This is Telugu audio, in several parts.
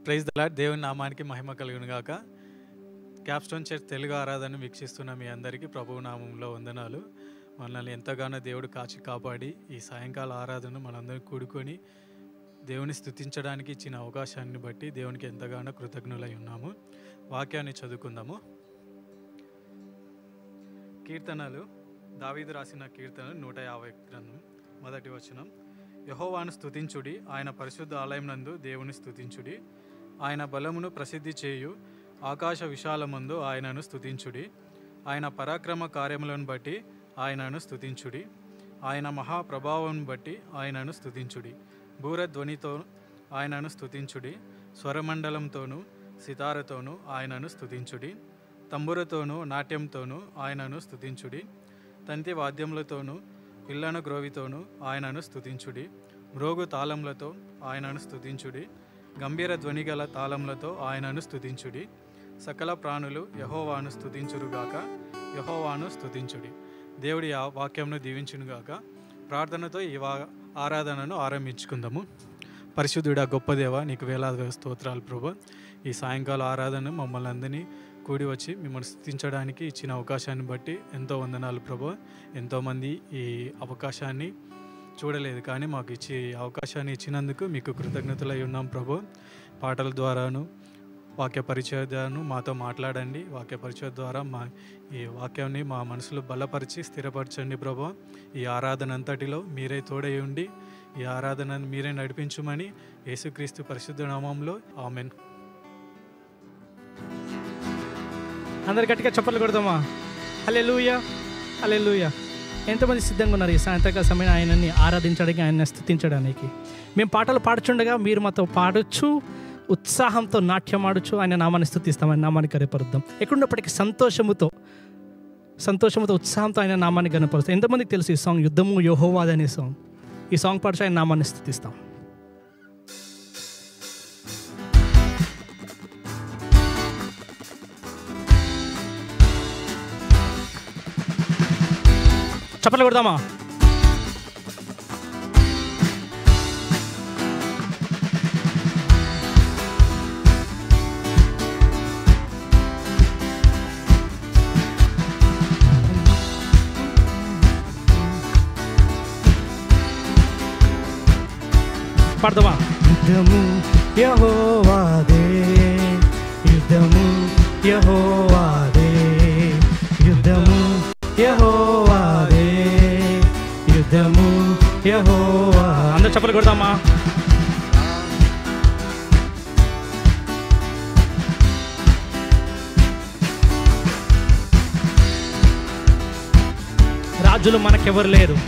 ప్రైజ్ దలా దేవుని నామానికి మహిమ కలుగును గాక క్యాప్స్టోన్ చర్చ్ తెలుగు ఆరాధన వీక్షిస్తున్న మీ అందరికీ ప్రభువు నామంలో వందనాలు మనల్ని ఎంతగానో దేవుడు కాచి కాపాడి ఈ సాయంకాల ఆరాధన మనందరం కూడుకొని దేవుని స్థుతించడానికి ఇచ్చిన అవకాశాన్ని బట్టి దేవునికి ఎంతగానో కృతజ్ఞులై ఉన్నాము వాక్యాన్ని చదువుకుందాము కీర్తనలు దావీదు రాసిన కీర్తనలు నూట యాభై గ్రంథం మొదటి వచనం యహోవాను స్తుతించుడి ఆయన పరిశుద్ధ ఆలయం నందు దేవుని స్తుతించుడి ఆయన బలమును ప్రసిద్ధి చేయు ఆకాశ విశాలమందు ఆయనను స్తుతించుడి ఆయన పరాక్రమ కార్యములను బట్టి ఆయనను స్తుతించుడి ఆయన మహాప్రభావం బట్టి ఆయనను స్తుతించుడి బూరధ్వనితో ఆయనను స్తుతించుడి స్వరమండలంతోనూ సితారతోనూ ఆయనను స్తుతించుడి తంబురతోనూ నాట్యంతోనూ ఆయనను స్తుతించుడి తంతి వాద్యములతోనూ పిల్లన గ్రోవితోనూ ఆయనను స్తుతించుడి మ్రోగు తాళంలతో ఆయనను స్తుతించుడి గంభీర ధ్వనిగల తాళంలతో ఆయనను స్తుతించుడి సకల ప్రాణులు యహోవాను స్తుతించురుగాక యహోవాను స్తుతించుడి దేవుడి ఆ వాక్యంను దీవించునుగాక ప్రార్థనతో ఈ వా ఆరాధనను ఆరంభించుకుందాము పరిశుద్ధుడా గొప్ప దేవ నీకు వేలాది స్తోత్రాలు ప్రభు ఈ సాయంకాల ఆరాధన మమ్మల్ని అందరినీ కూడి వచ్చి మిమ్మల్ని స్థుతించడానికి ఇచ్చిన అవకాశాన్ని బట్టి ఎంతో వందనాలు ప్రభు ఎంతోమంది ఈ అవకాశాన్ని చూడలేదు కానీ మాకు ఇచ్చి అవకాశాన్ని ఇచ్చినందుకు మీకు కృతజ్ఞతలై ఉన్నాం ప్రభు పాటల ద్వారాను వాక్య పరిచయ ద్వారాను మాతో మాట్లాడండి వాక్య పరిచయ ద్వారా మా ఈ వాక్యాన్ని మా మనసులో బలపరిచి స్థిరపరచండి ప్రభు ఈ ఆరాధన అంతటిలో మీరే తోడై ఉండి ఈ ఆరాధనను మీరే నడిపించుమని యేసుక్రీస్తు పరిశుద్ధ నామంలో ఆమెన్ అందరు గట్టిగా చప్పట్లు కొడదామా హలే లూయ హలే లూయ ఎంతమంది సిద్ధంగా ఉన్నారు ఈ సాయంత్రకాల సమయం ఆయనని ఆరాధించడానికి ఆయన స్థుతించడానికి మేము పాటలు పాడుచుండగా మీరు మాతో పాడొచ్చు ఉత్సాహంతో నాట్యం ఆడొచ్చు ఆయన నామాన్ని స్థుతిస్తాం ఆయన నామాన్ని కనపరుద్దాం ఎక్కడున్నప్పటికీ సంతోషముతో సంతోషముతో ఉత్సాహంతో ఆయన నామాన్ని కనపరుస్తాం ఎంతమందికి తెలుసు ఈ సాంగ్ యుద్ధము యోహోవాద్ అనే సాంగ్ ఈ సాంగ్ పాడుచు ఆయన నామాన్ని స్థుతిస్తాం చప్పట్లు కొడదామా పాడదామా యుద్ధము యహోవాదే యుద్ధము యహోవాదే యుద్ధము యహోవాదే యుద్ధము యహోవా అందరూ చెప్పలు కొడదామా రాజులు మనకెవరు లేరు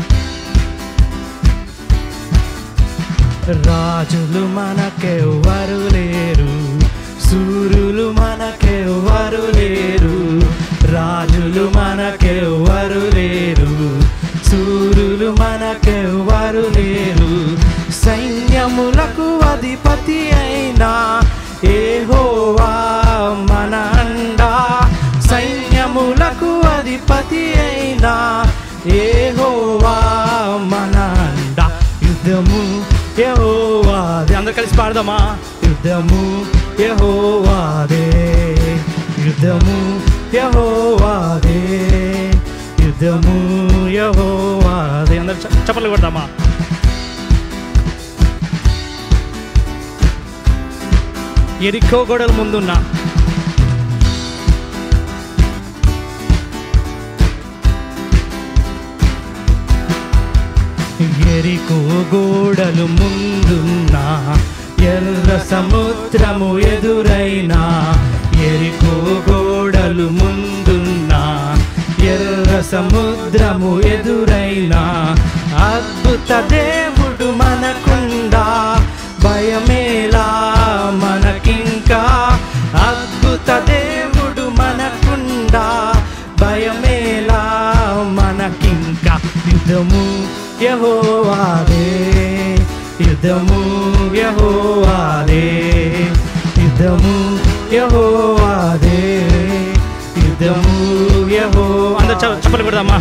రాజులు మనకెవ్వరు లేరు సూర్యులు మనకెవ్వరు లేరు రాజులు మనకెవ్వరు లేరు సూర్యులు మనకెవ్వరు లేరు సైన్యములకు అధిపతి అయినా ఏహోవా మన అండా సైన్యములకు అధిపతి అయినా ఏహోవా మన అండా యుద్ధము యహోవాదే అందరు కలిసి పాడదామా యుద్ధము యహోవాదే యుద్ధము యహోవాదే యుద్ధము యహోవాదే అందరు చ- చప్పట్లు కొడదామా ఎరికో గోడల ముందున్న ఎరికో గోడలు ముందున్నా ఎర్ర సముద్రము ఎదురైనా ఎరికో గోడలు ముందున్నా ఎర్ర సముద్రము ఎదురైనా అద్భుత దేవుడు మనకుండా భయమేలా మనకింకా అద్భుత దేవుడు మనకుండా భయమేలా మనకింకా యుద్ధము యహోవాదే యుద్ధము యహోవాదే యుద్ధము యహోవాదే యుద్ధము యహో అందరూ చెప్పలు కొడదామా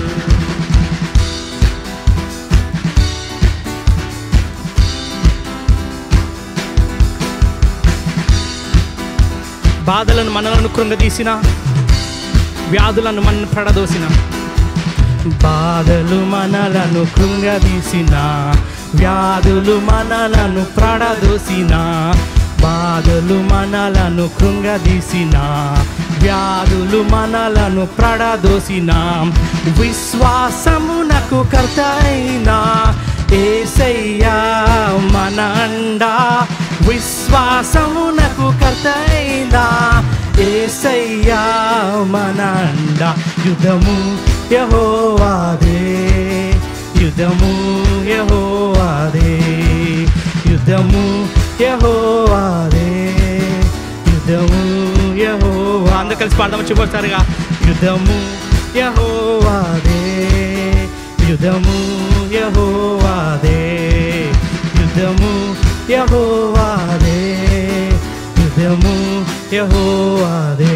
బాధలను మనలను కృంగదీసిన వ్యాధులను మన పడదోసిన బాధలు మనలను కృంగదీసిన వ్యాధులు మనలను ప్రడదోసిన బాధలు మనలను కృంగదీసిన వ్యాధులు మనలను ప్రడదోసిన విశ్వాసమునకు కర్త అయినా ఏసయ్యా మన అండా విశ్వాసమునకు కర్త అయినా ఏసయ్యా మన అండా యుధము యహోవాదే యుధము యహోవాదే యుధము యహోవాదే యుధము యహోవా అందరు కలిసి పాడదాము చివరిసారిగా యుధము యహోవాదే యుధము యహోవాదే యుధము యహోవాదే యుధము యహోవాదే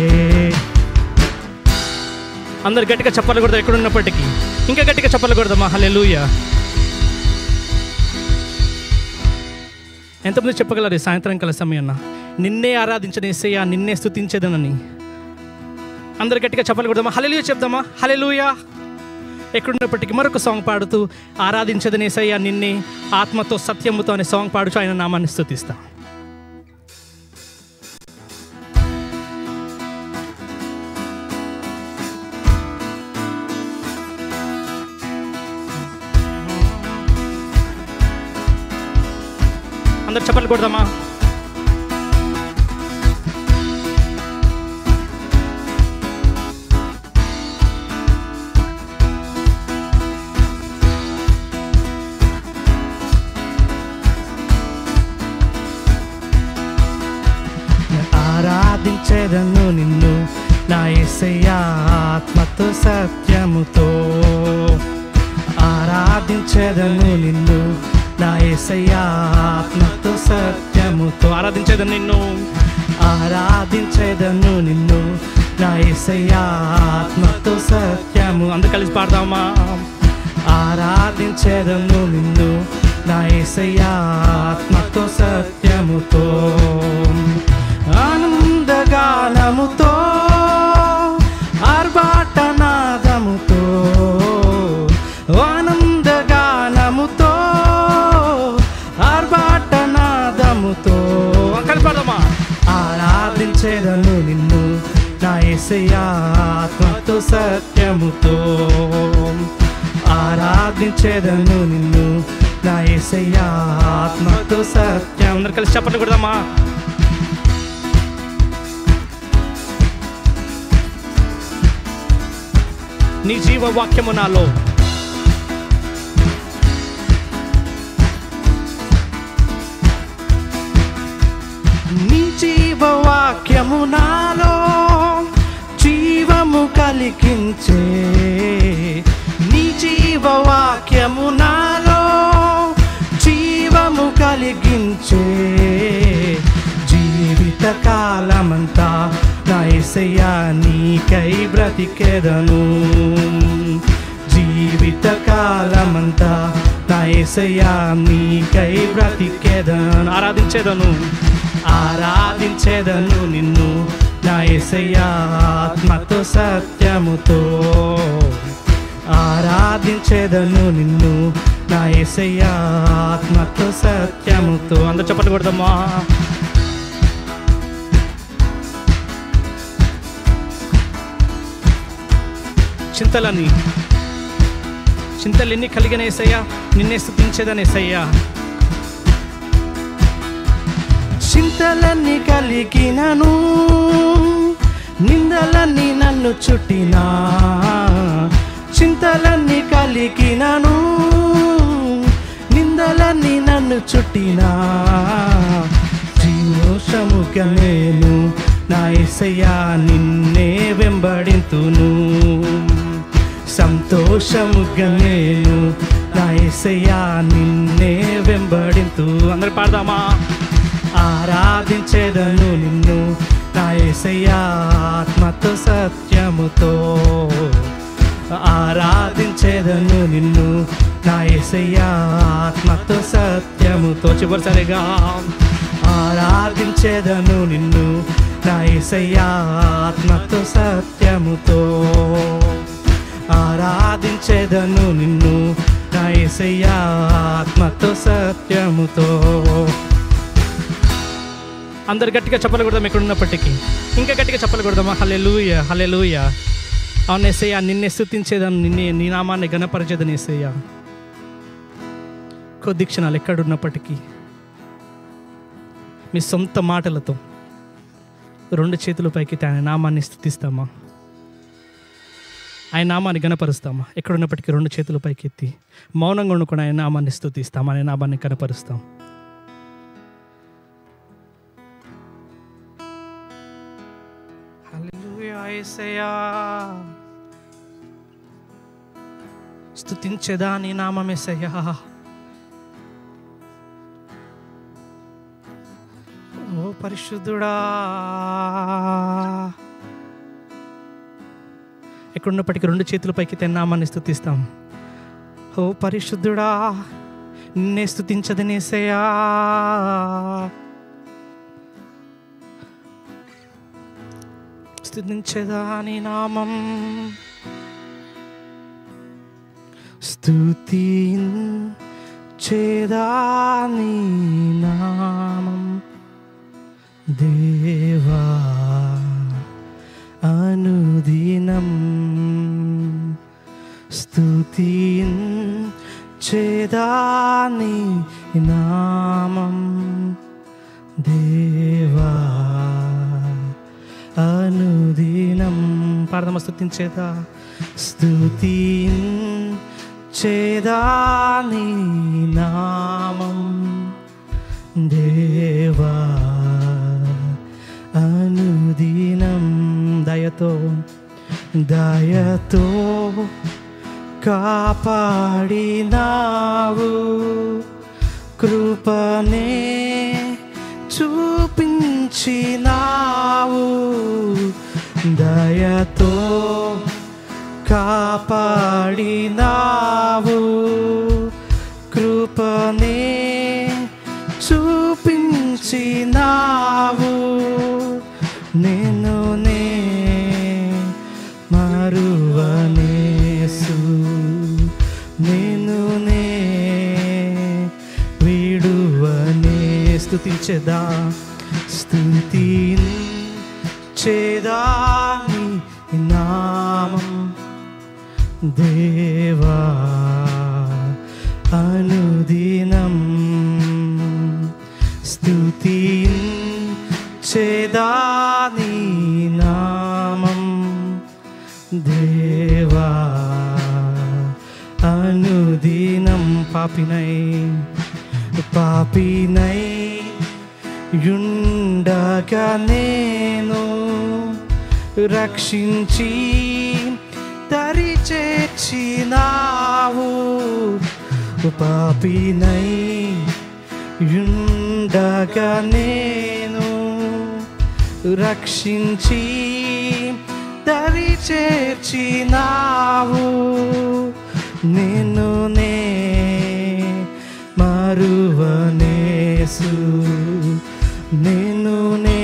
అందరు గట్టిగా చెప్పలు కొడతారు ఎక్కడ ఉన్నప్పటికీ ఇంకా గట్టిగా చెప్పలు కొడదామా హల్లెలూయ ఎంతమంది చెప్పగలరు ఈ సాయంత్రం కల సమయం నిన్నే ఆరాధించిన ఎస్సయ్యా నిన్నే స్థుతించేదనని అందరు గట్టిగా చెప్పలు కొడదామా హల్లెలూయ చెప్దామా హల్లెలూయా ఎక్కడున్నప్పటికీ మరొక సాంగ్ పాడుతూ ఆరాధించదని ఏసయ్యా నిన్నే ఆత్మతో సత్యముతో అనే సాంగ్ పాడుచు ఆయన నామాన్ని స్థుతిస్తా అందరు చెప్పలు కొడదామా ఆరాధించేదను నిన్ను నా ఎసయ్యా ఆత్మతో సత్యముతో ఆరాధించేదను నిన్ను నా ఎసయ్యా ఆత్మతో సత్యముతో ఆరాధించేదను నిన్ను ఆరాధించేదను నిన్ను నా ఎసయ్యా ఆత్మతో సత్యము అందరు కలిసి పాడదామా ఆరాధించేదను నిన్ను నా ఎసయ్యా ఆత్మతో సత్యముతో ఆనందగానముతో ఆర్భాటనాదముతో ఆనందగానముతో ఆర్భాటనాదముతో కలిపడమా ఆరాధించేదను నిన్ను నా ఎసయ్యా ఆత్మతో సత్యముతో ఆరాధించేదను నిన్ను నా ఎసయ్యా ఆత్మతో సత్యం అందరు కలిసి చెప్పండి కూడదమ్మా నీ జీవ వాక్యము నాలో నీ జీవ వాక్యము నాలో జీవము కలిగించే నీ జీవ వాక్యము నాలో జీవము కలిగించే జీవిత కాలమంతా నా ఎసయ్యా నీకై బ్రతికెదను జీవిత కాలమంతా నా ఎసయ్యా నీకై బ్రతికెదను ఆరాధించేదను ఆరాధించేదను నిన్ను నా ఎసయ్యా ఆత్మతో సత్యముతో ఆరాధించేదను నిన్ను నా ఎసయ్యా ఆత్మతో సత్యముతో అందరు చెప్పలు కొడదామా చింతలని చింతలు ఎన్ని కలిగిన ఏసయ్యా నిన్నే స్థుతించేదని ఏసయ్యా చింతలన్నీ కలిగినను నిందలన్నీ నన్ను చుట్టినా చింతలన్నీ కలిగినను నిందలన్నీ నన్ను చుట్టినా జీవోషముగా నేను నా ఎసయ్యా నిన్నే వెంబడింతును సంతోషముగా నేను నా ఎసయ్యా నిన్నే వెంబడింతు అందరు పాడదామా ఆరాధించేదను నిన్ను నా ఎసయ్యా ఆత్మతో సత్యముతో ఆరాధించేదను నిన్ను నా ఎసయ్యా ఆత్మతో సత్యముతో చివరిసరిగా ఆరాధించేదను నిన్ను నా యేసయ్యా ఆత్మతో సత్యముతో ఆరాధించేదను నిన్ను నా యేసయ్యా ఆత్మతో సత్యముతో అందరు గట్టిగా చెప్పలు కొడదాం ఇక్కడ ఉన్నప్పటికీ ఇంకా గట్టిగా చెప్పలు కొడదామా హలే లూయ హలే లూయ అవును ఎస్ఐయా నిన్నే స్థుతించేదాన్ని నిన్నే నీ నామాన్ని గణపరిచేదని ఎస్ఐయా కొద్ది క్షణాలు ఎక్కడున్నప్పటికీ మీ సొంత మాటలతో రెండు చేతుల పైకి ఆయన నామాన్ని స్థుతిస్తామా ఆయన నామాన్ని గణపరుస్తామా ఎక్కడున్నప్పటికీ రెండు చేతుల పైకి ఎత్తి మౌనంగా ఉండకుండా ఆయన నామాన్ని స్థుతిస్తాం ఆయన నామాన్ని కనపరుస్తాం హల్లెలూయా యేసయ్యా స్తుతించేదా నీ నామమేసయ్యా ఓ పరిశుద్ధుడా ఎక్కడున్నప్పటికీ రెండు చేతుల పైకి తన నామాన్ని స్థుతిస్తాం ఓ పరిశుద్ధుడా నిన్నే స్థుతించదనేసయ్యా స్థుతించదా నీ నామం స్తుతి చేదా నీ నామం దేవా అనుదినం స్తుతి చేదాని నామం దేవా అనుదినం పాడదామా స్థుతించేదా స్తుతి చేదాని నామం దేవా అనుదినం దయతో దయతో కాపాడినావు కృపనే చూపించినావు దయతో కాపాడినావు కృపనే చూపించినావు నేను నే మరువనేసు నేను నే వీడువనే స్థుతించేదా స్థుతి చేదాని నామం దేవా అనుదినం స్తుతి చేదాని నామం దేవా అనుదినం పాపినై పాపినై యుండగా నేను రక్షించి దరి చేర్చినావు పాపినై యుండగా నేను రక్షించి దరి చేర్చినావు నేను నే మరువనేసు నేను నే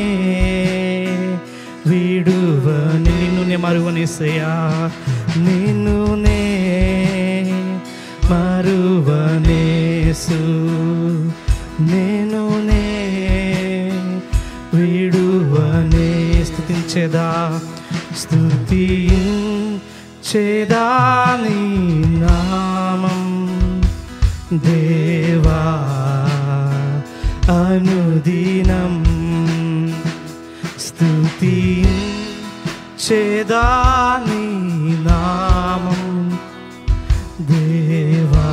వీడువని నిన్ను నే మరువనేసయ్యా నిన్ను నే మరువనేసు నేను నే వీడువనే స్థుతించేదా స్థుతి చేదాని నామం దేవా అనుదినం స్థుతి చేదాని నామం దేవా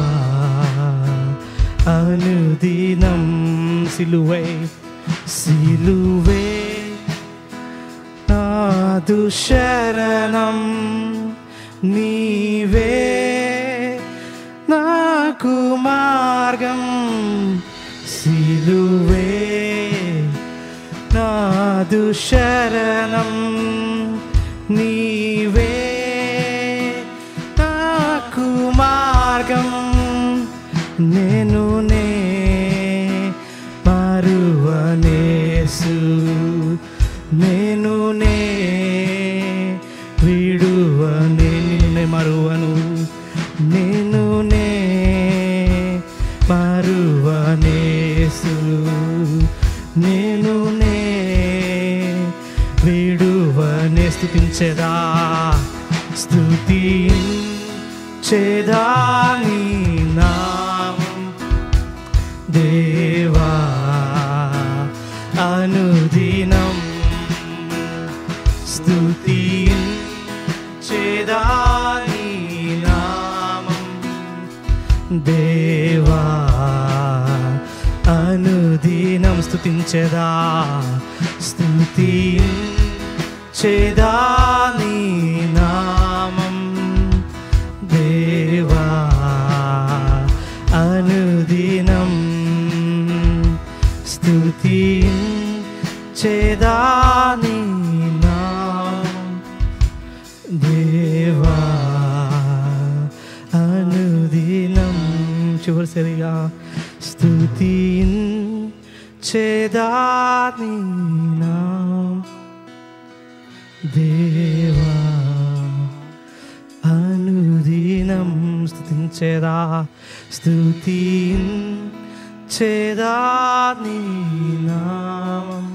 అనుదినం సిలువై సిలువే నాదు శరణం నీవే నాకు మార్గం సిలువే నాదు శరణం నీవే నాకు మార్గం నేను నే మరువనేసు నే నేను నే విడువనే స్థుతించేదా స్థుతి చేదాని నామం దేవా అనుదినం స్థుతి చేదాని నామం దేవా అనుదినం స్థుతించెదా స్థుతి చేదాని నామం దేవా అనుదినం స్థుతి చేదాని నామం దేవా అనుదినం చివరిసరిగా స్థుతి చేదాని దేవా అనుదినం స్థుతించేదా స్థుతి చేదాని నామం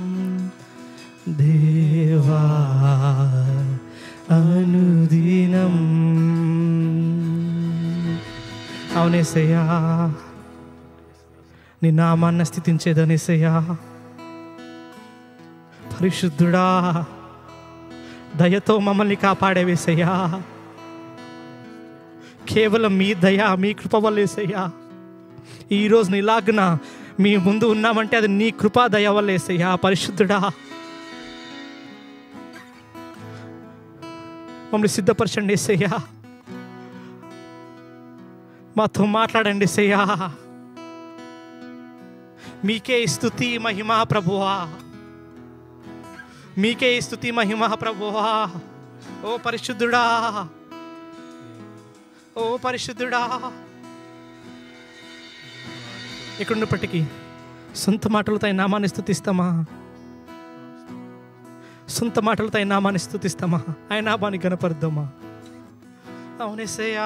దేవా అనుదినం అవునేసయ్యా నీ నామాన్న స్థితించేదనేసయ్యా పరిశుద్ధుడా దయతో మమ్మల్ని కాపాడేవేసయ్యా కేవలం మీ దయ మీ కృప వల్లేసయ్యా ఈరోజు ఇలాగున మీ ముందు ఉన్నామంటే అది నీ కృపా దయ వల్లేసయ్యా పరిశుద్ధుడా మమ్మల్ని సిద్ధపరచండి ఏసయ్యా మాతో మాట్లాడండి ఏసయ్యా మీకే ఈ స్థుతి మహిమ ప్రభువా మీకే ఈ స్థుతి మహిమ ప్రభువా ఓ పరిశుద్ధుడా ఓ పరిశుద్ధుడా ఇక్కడున్నప్పటికీ సొంత మాటలతో ఆయన నామాన్ని స్థుతిస్తామా సొంత మాటలతో ఆయన నామాన్ని స్థుతిస్తామా ఆయన నామాన్ని గనపరుద్దామా అవునేసయ్యా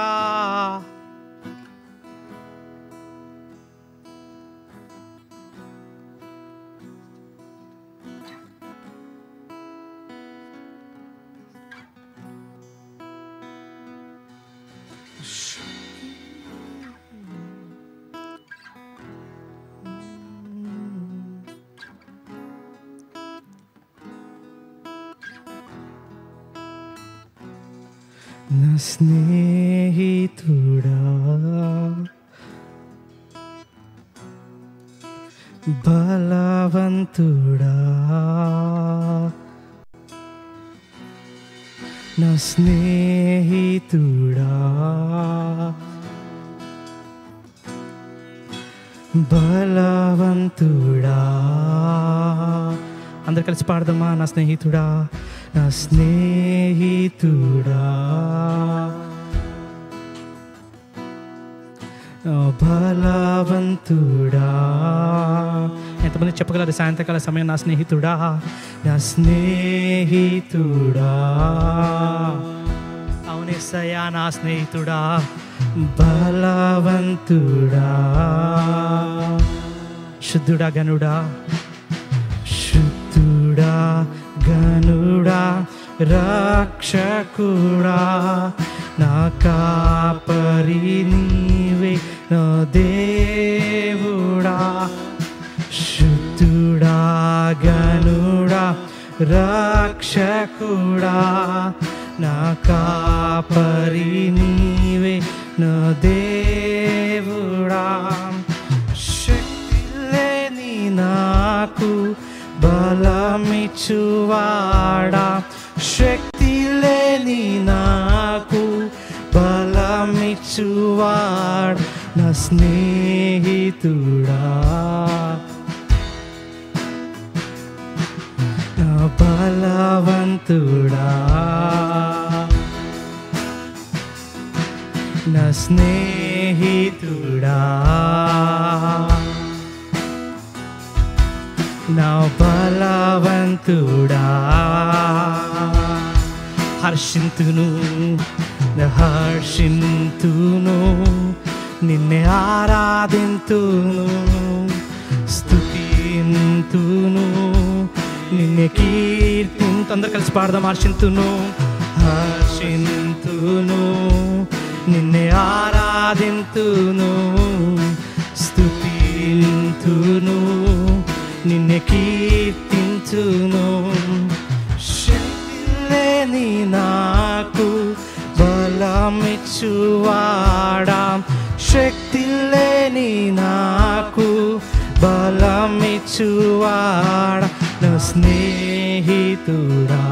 నా స్నేహితుడా బలవంతుడా నా స్నేహితుడా బలవంతుడా అందరు కలిసి పాడదామా నా స్నేహితుడా నా స్నేహితుడా నా బలవంతుడా ఎంతమంది చెప్పగలరు సాయంత్రకాల సమయం నా స్నేహితుడా నా స్నేహితుడా అవునేసయ్యా నా స్నేహితుడా బలవంతుడా శుద్ధుడా గనుడా శుద్ధుడా గనుడా రక్షకుడా నా కాపరి నీవే నా దేవుడా శుద్ధుడా గనుడా రక్షకుడా నా కాపరి నీవే నా దేవుడా శక్తి లేని నాకు బలమిచ్చువాడా శక్తి లేని నాకు బలమిచ్చువాడ నా స్నేహితుడా నా బలవంతుడా నా స్నేహితుడా నా బలవంతుడా హర్షింతును నా హర్షింతును నిన్నే ఆరాధింతును స్థుతింతును కీర్తి అందరు కలిసి పాడదాం హర్షింతును హర్షింతును నిన్నే ఆరాధింతును స్తుతింతును నిన్నే కీర్తింతును శక్తి లేని నాకు బలమిచ్చువాడా శక్తి లేని నాకు బలమిచ్చువాడా నా స్నేహితుడా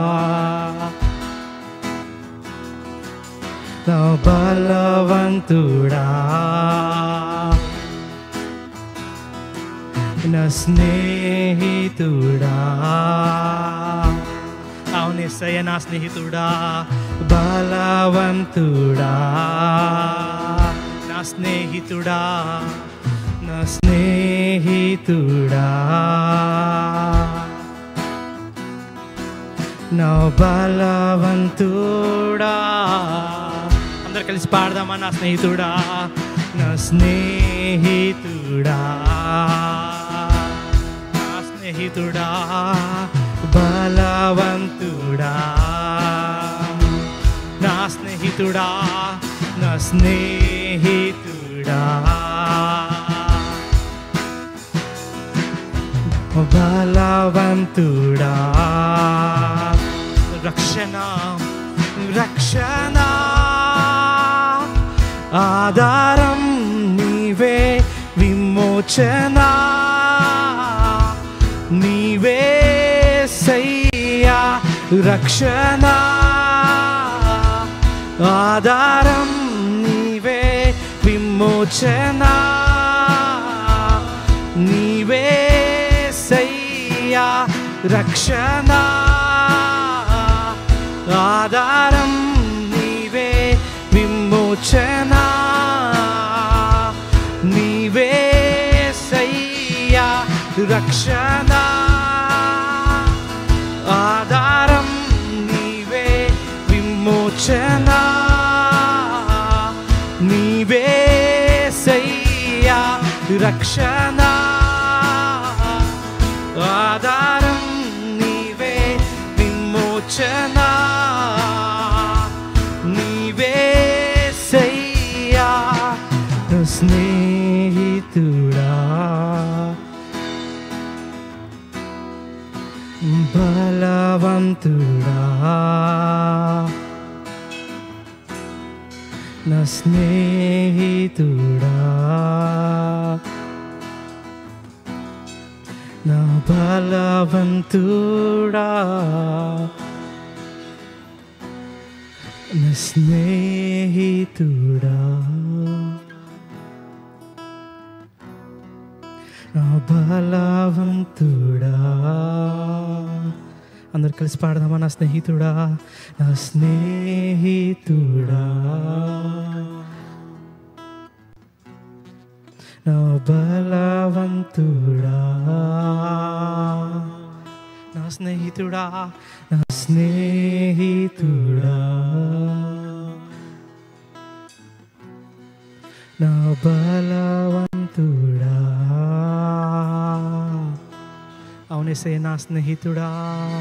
నా బలవంతుడా నా స్నేహితుడా అవునేసయ్య నా స్నేహితుడా బలవంతుడా నా స్నేహితుడా నా స్నేహితుడా నా బలవంతుడా అందరు కలిసి పాడదామా నా స్నేహితుడా నా స్నేహితుడా నా స్నేహితుడా బలవంతుడా నా స్నేహితుడా నా స్నేహితుడా బలవంతుడా రక్షణ రక్షణ ఆధారం నీవే విమోచన నీవే సయ్యా రక్షణ ఆధారం నీవే విమోచన నీవే సయ్యా రక్షణ ఆధారం నీవే విమోచన నీవే సయ్యా రక్షణ ఆధారం నీవే విమోచన నీవే సయ్యా రక్షణ ఆధారం నీవే విమోచన నీవే సయ్యా నా స్నేహితుడా బలవంతుడా నా స్నేహితుడా నా బలవంతుడా నా స్నేహితుడా నా బలవంతుడా అందరు కలిసి పాడదామా నా స్నేహితుడా నా స్నేహితుడా నా బలవంతుడా నా స్నేహితుడా నా స్నేహితుడా నా బలవంతుడా అవునేసే నా స్నేహితుడా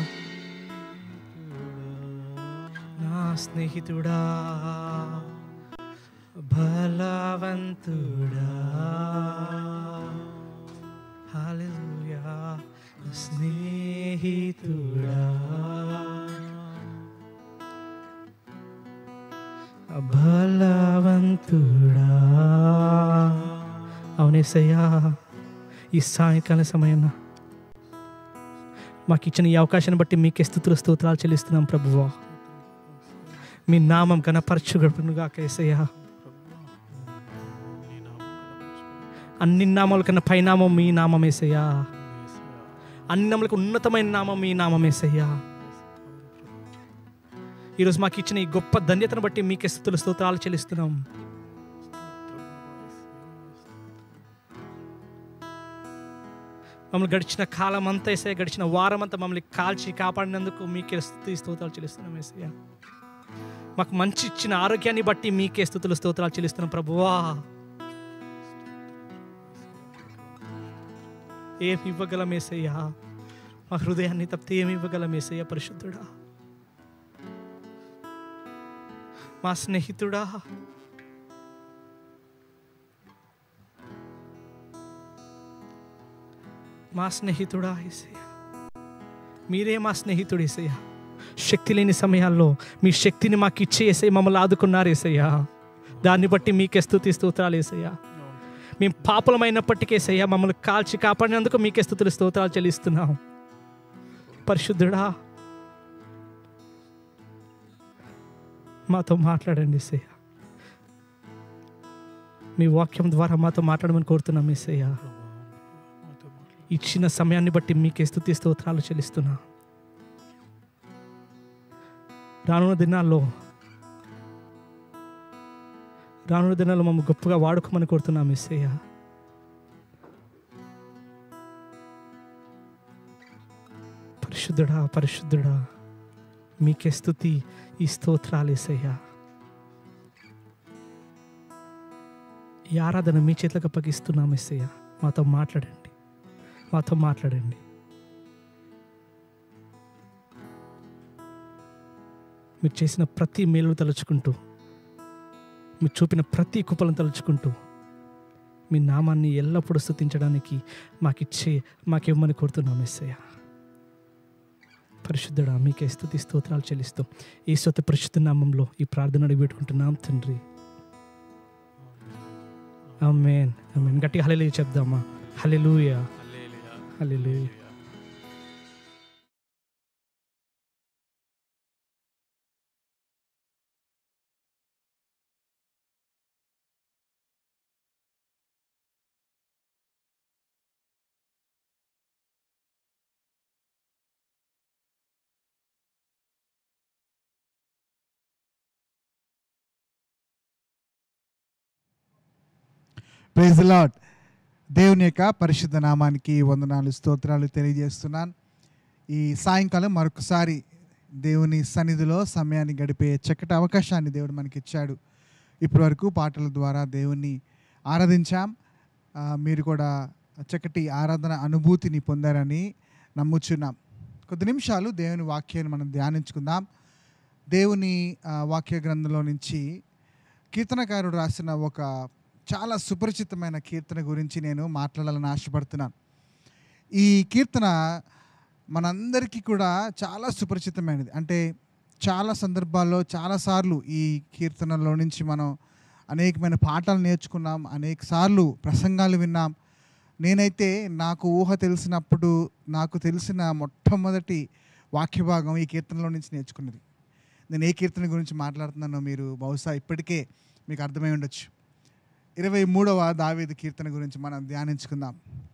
నా స్నేహితుడా బలవంతుడా హల్లెలూయా నా స్నేహితుడా బలవంతుడా అవునేసయ్యా ఈ సాయంకాల సమయం మాకు ఇచ్చిన ఈ అవకాశాన్ని బట్టి మీకే స్థుతులు స్తోత్రాలు చెల్లిస్తున్నాం ప్రభువా మీ నామం కనపరచుగడుగా కేసయ్యా అన్ని నామాల కన్నా పైనామం మీ నామం వేసయ్యా అన్ని నామలకు ఉన్నతమైన నామం మీ నామం వేసయ్యా ఈరోజు మాకు ఇచ్చిన ఈ గొప్ప ధన్యతను బట్టి మీకే స్థుతులు స్తోత్రాలు చెల్లిస్తున్నాం మమ్మల్ని గడిచిన కాలం అంతా వేసే గడిచిన వారం అంతా మమ్మల్ని కాల్చి కాపాడినందుకు మీకే స్థుతి స్తోత్రాలు చెల్లిస్తున్నాం వేసయ్యా మాకు మంచి ఇచ్చిన ఆరోగ్యాన్ని బట్టి మీకే స్థుతులు స్తోత్రాలు చెల్లిస్తున్నాం ప్రభువా ఏమి ఇవ్వగలం ఏసయ్యా మా హృదయాన్ని తప్పితే ఏమి ఇవ్వగలం ఏసయ్య పరిశుద్ధుడా మా స్నేహితుడా మా స్నేహితుడా ఏసయ్య మీరే మా స్నేహితుడు ఏసయ్య శక్తి లేని సమయాల్లో మీ శక్తిని మాకు ఇచ్చే ఏసయ్య మమ్మల్ని ఆదుకున్నారు ఏసయ్య దాన్ని బట్టి మీకే స్థుతి స్తోత్రాలు ఏసయ్య మేము పాపలమైనప్పటికీ ఏసయ్య మమ్మల్ని కాల్చి కాపాడినందుకు మీకే స్థుతులు స్తోత్రాలు చెల్లిస్తున్నాం పరిశుద్ధుడా మాతో మాట్లాడండి ఏసయ్య మీ వాక్యం ద్వారా మాతో మాట్లాడమని కోరుతున్నాం ఏసయ్య ఇచ్చిన సమయాన్ని బట్టి మీకే స్థుతి స్తోత్రాలు చెల్లిస్తున్నా రానున్న దినాల్లో రానున్న దినాల్లో మమ్మల్ని గొప్పగా వాడుకోమని కోరుతున్నాం ఎస్సయ్య పరిశుద్ధుడా పరిశుద్ధుడా మీకే స్థుతి ఈ స్తోత్రాలు ఎస్సయ్యా ఈ ఆరాధన మీ చేతులకు అప్పగిస్తున్నాం ఎస్సయ్య మాతో మాట్లాడండి మాతో మాట్లాడండి మీరు చేసిన ప్రతి మేలు తలుచుకుంటూ మీరు చూపిన ప్రతి కుప్పలను తలుచుకుంటూ మీ నామాన్ని ఎల్లప్పుడూ స్థుతించడానికి మాకిచ్చే మాకివ్వమని కోరుతున్నాం ఎస్సయ్య పరిశుద్ధుడా మీకే స్థుతి స్తోత్రాలు చెల్లిస్తూ ఈ స్వత పరిశుద్ధ నామంలో ఈ ప్రార్థన అడిగి పెట్టుకుంటున్నాం తండ్రి ఆమేన్ ఆమేన్ గట్టిగా హల్లెలూయా చెప్దామా హల్లెలూయా హల్లెలూయా. హల్లెలూయా ప్రైజ్ లాడ్ దేవుని యొక్క పరిశుద్ధ నామానికి వందనాలు స్తోత్రాలు తెలియజేస్తున్నాను ఈ సాయంకాలం మరొకసారి దేవుని సన్నిధిలో సమయాన్ని గడిపే చక్కటి అవకాశాన్ని దేవుడు మనకి ఇచ్చాడు ఇప్పటి వరకు పాటల ద్వారా దేవుణ్ణి ఆరాధించాం ఆ, మీరు కూడా చక్కటి ఆరాధన అనుభూతిని పొందారని నమ్ముచున్నాం కొద్ది నిమిషాలు దేవుని వాక్యాన్ని మనం ధ్యానించుకుందాం దేవుని ఆ, వాక్య గ్రంథంలో నుంచి కీర్తనకారుడు రాసిన ఒక చాలా సుపరిచితమైన కీర్తన గురించి నేను మాట్లాడాలని ఆశపడుతున్నాను ఈ కీర్తన మనందరికీ కూడా చాలా సుపరిచితమైనది అంటే చాలా సందర్భాల్లో చాలాసార్లు ఈ కీర్తనలో నుంచి మనం అనేకమైన పాఠాలు నేర్చుకున్నాం అనేక సార్లు ప్రసంగాలు విన్నాం నేనైతే నాకు ఊహ తెలిసినప్పుడు నాకు తెలిసిన మొట్టమొదటి వాక్య భాగం ఈ కీర్తనలో నుంచి నేర్చుకున్నది నేను ఏ కీర్తన గురించి మాట్లాడుతున్నానో మీరు బహుశా ఇప్పటికే మీకు అర్థమై ఉండొచ్చు ఇరవై మూడవ దావేది కీర్తన గురించి మనం ధ్యానించుకుందాం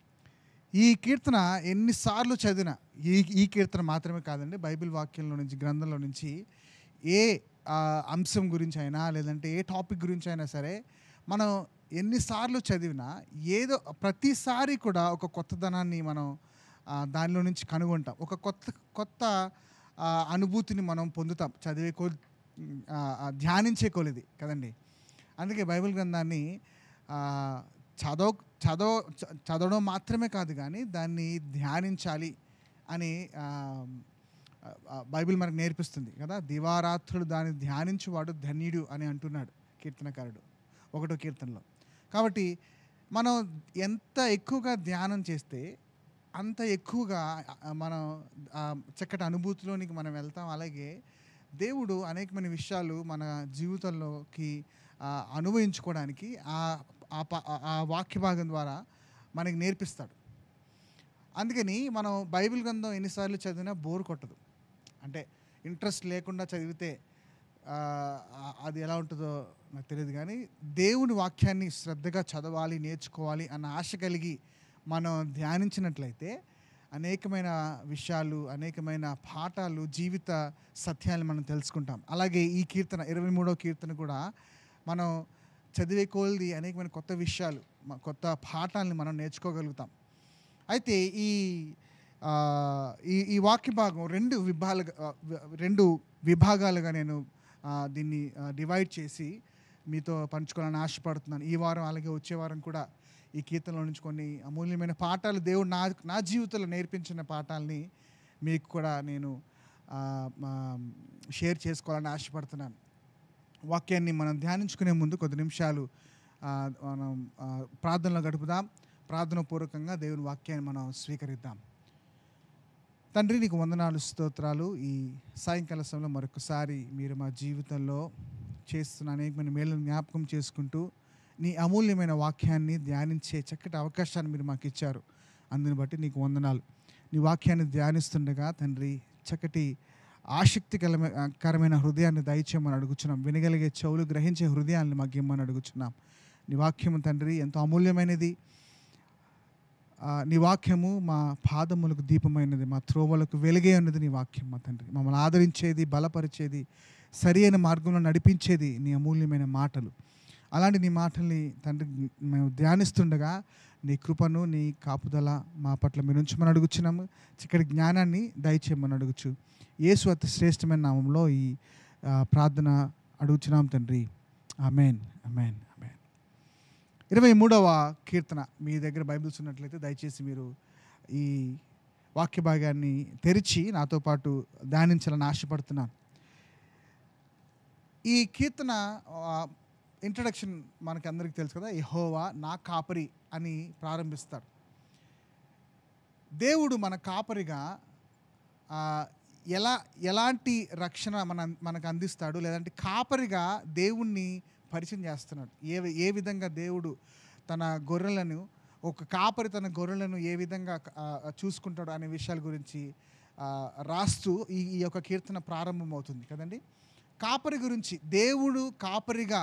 ఈ కీర్తన ఎన్నిసార్లు చదివినా ఈ ఈ కీర్తన మాత్రమే కాదండి బైబిల్ వాక్యంలో నుంచి గ్రంథంలో నుంచి ఏ ఆ, అంశం గురించి అయినా లేదంటే ఏ టాపిక్ గురించి అయినా సరే మనం ఎన్నిసార్లు చదివినా ఏదో ప్రతిసారి కూడా ఒక కొత్తదనాన్ని మనం ఆ, దానిలో నుంచి కనుగొంటాం ఒక కొత్త కొత్త ఆ, అనుభూతిని మనం పొందుతాం చదివే కొ ఆ, ఆ, ధ్యానించే కొలిది కదండి అందుకే బైబిల్ గ్రంథాన్ని ఆ, చదవ చదవ చ- చదవడం మాత్రమే కాదు కానీ దాన్ని ధ్యానించాలి అని ఆ, ఆ, బైబిల్ మనకు నేర్పిస్తుంది కదా దివారాత్రులు దాన్ని ధ్యానించువాడు ధన్యుడు అని అంటున్నాడు కీర్తనకారుడు ఒకటో కీర్తనలో కాబట్టి మనం ఎంత ఎక్కువగా ధ్యానం చేస్తే అంత ఎక్కువగా ఆ, మనం ఆ, చక్కటి అనుభూతిలోనికి మనం వెళ్తాం అలాగే దేవుడు అనేకమైన విషయాలు మన జీవితంలోకి ఆ, అనుభవించుకోవడానికి ఆ ఆ ప- ఆ- ఆ వాక్య భాగం ద్వారా మనకి నేర్పిస్తాడు అందుకని మనం బైబిల్ గ్రంథం ఎన్నిసార్లు చదివినా బోర్ కొట్టదు అంటే ఇంట్రెస్ట్ లేకుండా చదివితే ఆ, ఆ- అది ఎలా ఉంటుందో నాకు తెలియదు కానీ దేవుని వాక్యాన్ని శ్రద్ధగా చదవాలి నేర్చుకోవాలి అన్న ఆశ కలిగి మనం ధ్యానించినట్లయితే అనేకమైన విషయాలు అనేకమైన పాఠాలు జీవిత సత్యాలు మనం తెలుసుకుంటాం అలాగే ఈ కీర్తన ఇరవై మూడో కీర్తన కూడా మనం చదివే కోల్ది అనేకమైన కొత్త విషయాలు మ- కొత్త పాఠాలని మనం నేర్చుకోగలుగుతాం అయితే ఈ ఆ, ఈ ఈ వాక్య భాగం రెండు విభాలుగా ఆ, వి- రెండు విభాగాలుగా నేను ఆ, దీన్ని డివైడ్ చేసి మీతో పంచుకోవాలని ఆశపడుతున్నాను ఈ వారం అలాగే వచ్చే వారం కూడా ఈ కీర్తనలో నుంచి కొన్ని అమూల్యమైన పాఠాలు దేవుడు నా నా జీవితంలో నేర్పించిన పాఠాలని మీకు కూడా నేను ఆ, మా, షేర్ చేసుకోవాలని ఆశపడుతున్నాను వాక్యాన్ని మనం ధ్యానించుకునే ముందు కొద్ది నిమిషాలు ఆ, మనం ఆ, ప్రార్థనలో గడుపుదాం ప్రార్థన పూర్వకంగా దేవుని వాక్యాన్ని మనం స్వీకరిద్దాం తండ్రి నీకు వందనాలు స్తోత్రాలు ఈ సాయంకాల సమయంలో మరొకసారి మీరు మా జీవితంలో చేస్తున్న అనేకమైన మేళ్ళను జ్ఞాపకం చేసుకుంటూ నీ అమూల్యమైన వాక్యాన్ని ధ్యానించే చక్కటి అవకాశాన్ని మీరు మాకు ఇచ్చారు అందుని బట్టి నీకు వందనాలు నీ వాక్యాన్ని ధ్యానిస్తుండగా తండ్రి చక్కటి ఆసక్తికరమైన కరమైన హృదయాన్ని దయచేయమని అడుగుచున్నాం వినగలిగే చెవులు గ్రహించే హృదయాన్ని మాకు ఇమ్మని అడుగుచున్నాం నీ వాక్యము తండ్రి ఎంతో అమూల్యమైనది ఆ, నీ వాక్యము మా పాదములకు దీపమైనది మా త్రోవలకు వెలుగే ఉన్నది నీ వాక్యం మా తండ్రి మమ్మల్ని ఆదరించేది బలపరిచేది సరి అయిన మార్గంలో నడిపించేది నీ అమూల్యమైన మాటలు అలాంటి నీ మాటల్ని తండ్రి మేము ధ్యానిస్తుండగా నీ కృపను నీ కాపుదల మా పట్ల మీరు ఉంచమని అడుగుచున్నాము చిక్కటి జ్ఞానాన్ని దయచేయమని అడుగుచు యేసు అతి శ్రేష్టమైన నామంలో ఈ ఆ, ప్రార్థన అడుగుచున్నాం తండ్రి అమేన్ అమేన్ అమేన్ ఇరవై మూడవ కీర్తన మీ దగ్గర బైబిల్స్ ఉన్నట్లయితే దయచేసి మీరు ఈ వాక్య భాగాన్ని తెరిచి నాతో పాటు ధ్యానించాలని ఆశపడుతున్నాను ఈ కీర్తన ఇంట్రడక్షన్ మనకి అందరికీ తెలుసు కదా యహోవా నా కాపరి అని ప్రారంభిస్తాడు దేవుడు మన కాపరిగా ఆ, ఎలా ఎలాంటి రక్షణ మన మనకు అందిస్తాడు లేదంటే కాపరిగా దేవుణ్ణి పరిచయం చేస్తున్నాడు ఏ ఏ విధంగా దేవుడు తన గొర్రెలను ఒక కాపరి తన గొర్రెలను ఏ విధంగా ఆ, చూసుకుంటాడు అనే విషయాల గురించి ఆ, రాస్తూ ఈ ఈ యొక్క కీర్తన ప్రారంభమవుతుంది కదండి కాపరి గురించి దేవుడు కాపరిగా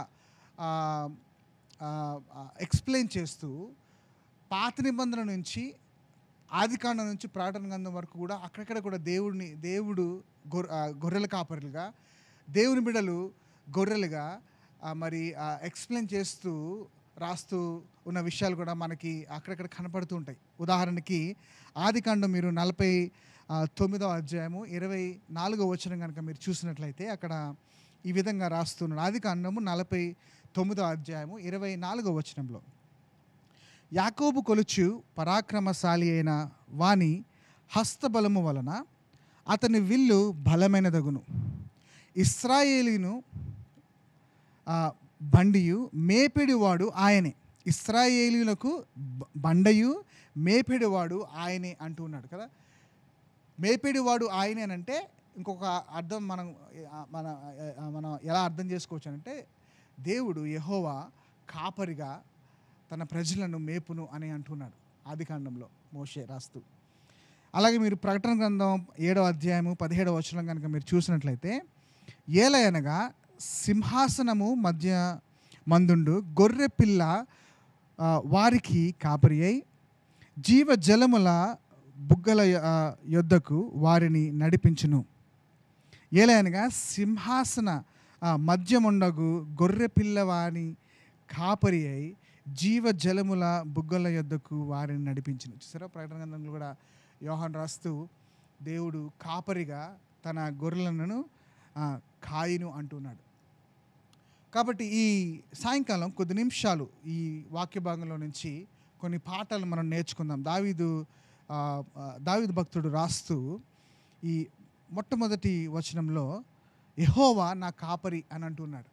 ఎక్స్ప్లెయిన్ చేస్తూ పాత నిబంధన నుంచి ఆదికాండం నుంచి ప్రకటన గ్రంథం వరకు కూడా అక్కడక్కడ కూడా దేవుడిని దేవుడు గొర్రె ఆ, గొర్రెల కాపరులుగా దేవుని బిడలు గొర్రెలుగా ఆ, మరి ఎక్స్ప్లెయిన్ చేస్తూ రాస్తూ ఉన్న విషయాలు కూడా మనకి అక్కడక్కడ కనపడుతూ ఉంటాయి ఉదాహరణకి ఆదికాండం మీరు నలభై ఆ, తొమ్మిదవ అధ్యాయము ఇరవై నాలుగో వచనం కనుక మీరు చూసినట్లయితే అక్కడ ఈ విధంగా రాస్తున్నాడు ఆదికాండము నలభై తొమ్మిదో అధ్యాయము ఇరవై నాలుగో వచనంలో యాకోబు కొలుచు పరాక్రమశాలి అయిన వాని హస్తబలము వలన అతని విల్లు బలమైనదగును ఇస్రాయేలీను ఆ, బండియు మేపెడివాడు ఆయనే ఇస్రాయేలీలకు బ- బండయు మేపెడివాడు ఆయనే అంటూ ఉన్నాడు కదా మేపెడివాడు ఆయనే అని అంటే ఇంకొక అర్థం మనం ఆ, మన ఆ, మనం ఎలా అర్థం చేసుకోవచ్చు అంటే దేవుడు యెహోవా కాపరిగా తన ప్రజలను మేపును అని అంటున్నాడు ఆదికాండంలో మోషే రాస్తూ అలాగే మీరు ప్రకటన గ్రంథం ఏడవ అధ్యాయము పదిహేడవ వచనం కనుక మీరు చూసినట్లయితే ఏలయనగా సింహాసనము మధ్య మందుండు గొర్రె పిల్ల ఆ, వారికి కాపరి అయి జీవ జలముల బుగ్గల యొ- ఆ, యొద్దకు వారిని నడిపించును ఏలయనగా సింహాసన ఆ, మధ్యముండగు గొర్రె పిల్లవాని కాపరి అయి జీవ జలముల బుగ్గల యొద్దకు వారిని నడిపించును చూసారా ప్రకటన గ్రంథంలో కూడా యోహాన్ రాస్తూ దేవుడు కాపరిగా తన గొర్రెలను ఆ, కాయును అంటున్నాడు కాబట్టి ఈ సాయంకాలం కొద్ది నిమిషాలు ఈ వాక్య భాగంలో నుంచి కొన్ని పాటలు మనం నేర్చుకుందాం దావీదు ఆ, ఆ, దావీదు భక్తుడు రాస్తూ ఈ మొట్టమొదటి వచనంలో యెహోవా నా కాపరి అని అంటున్నాడు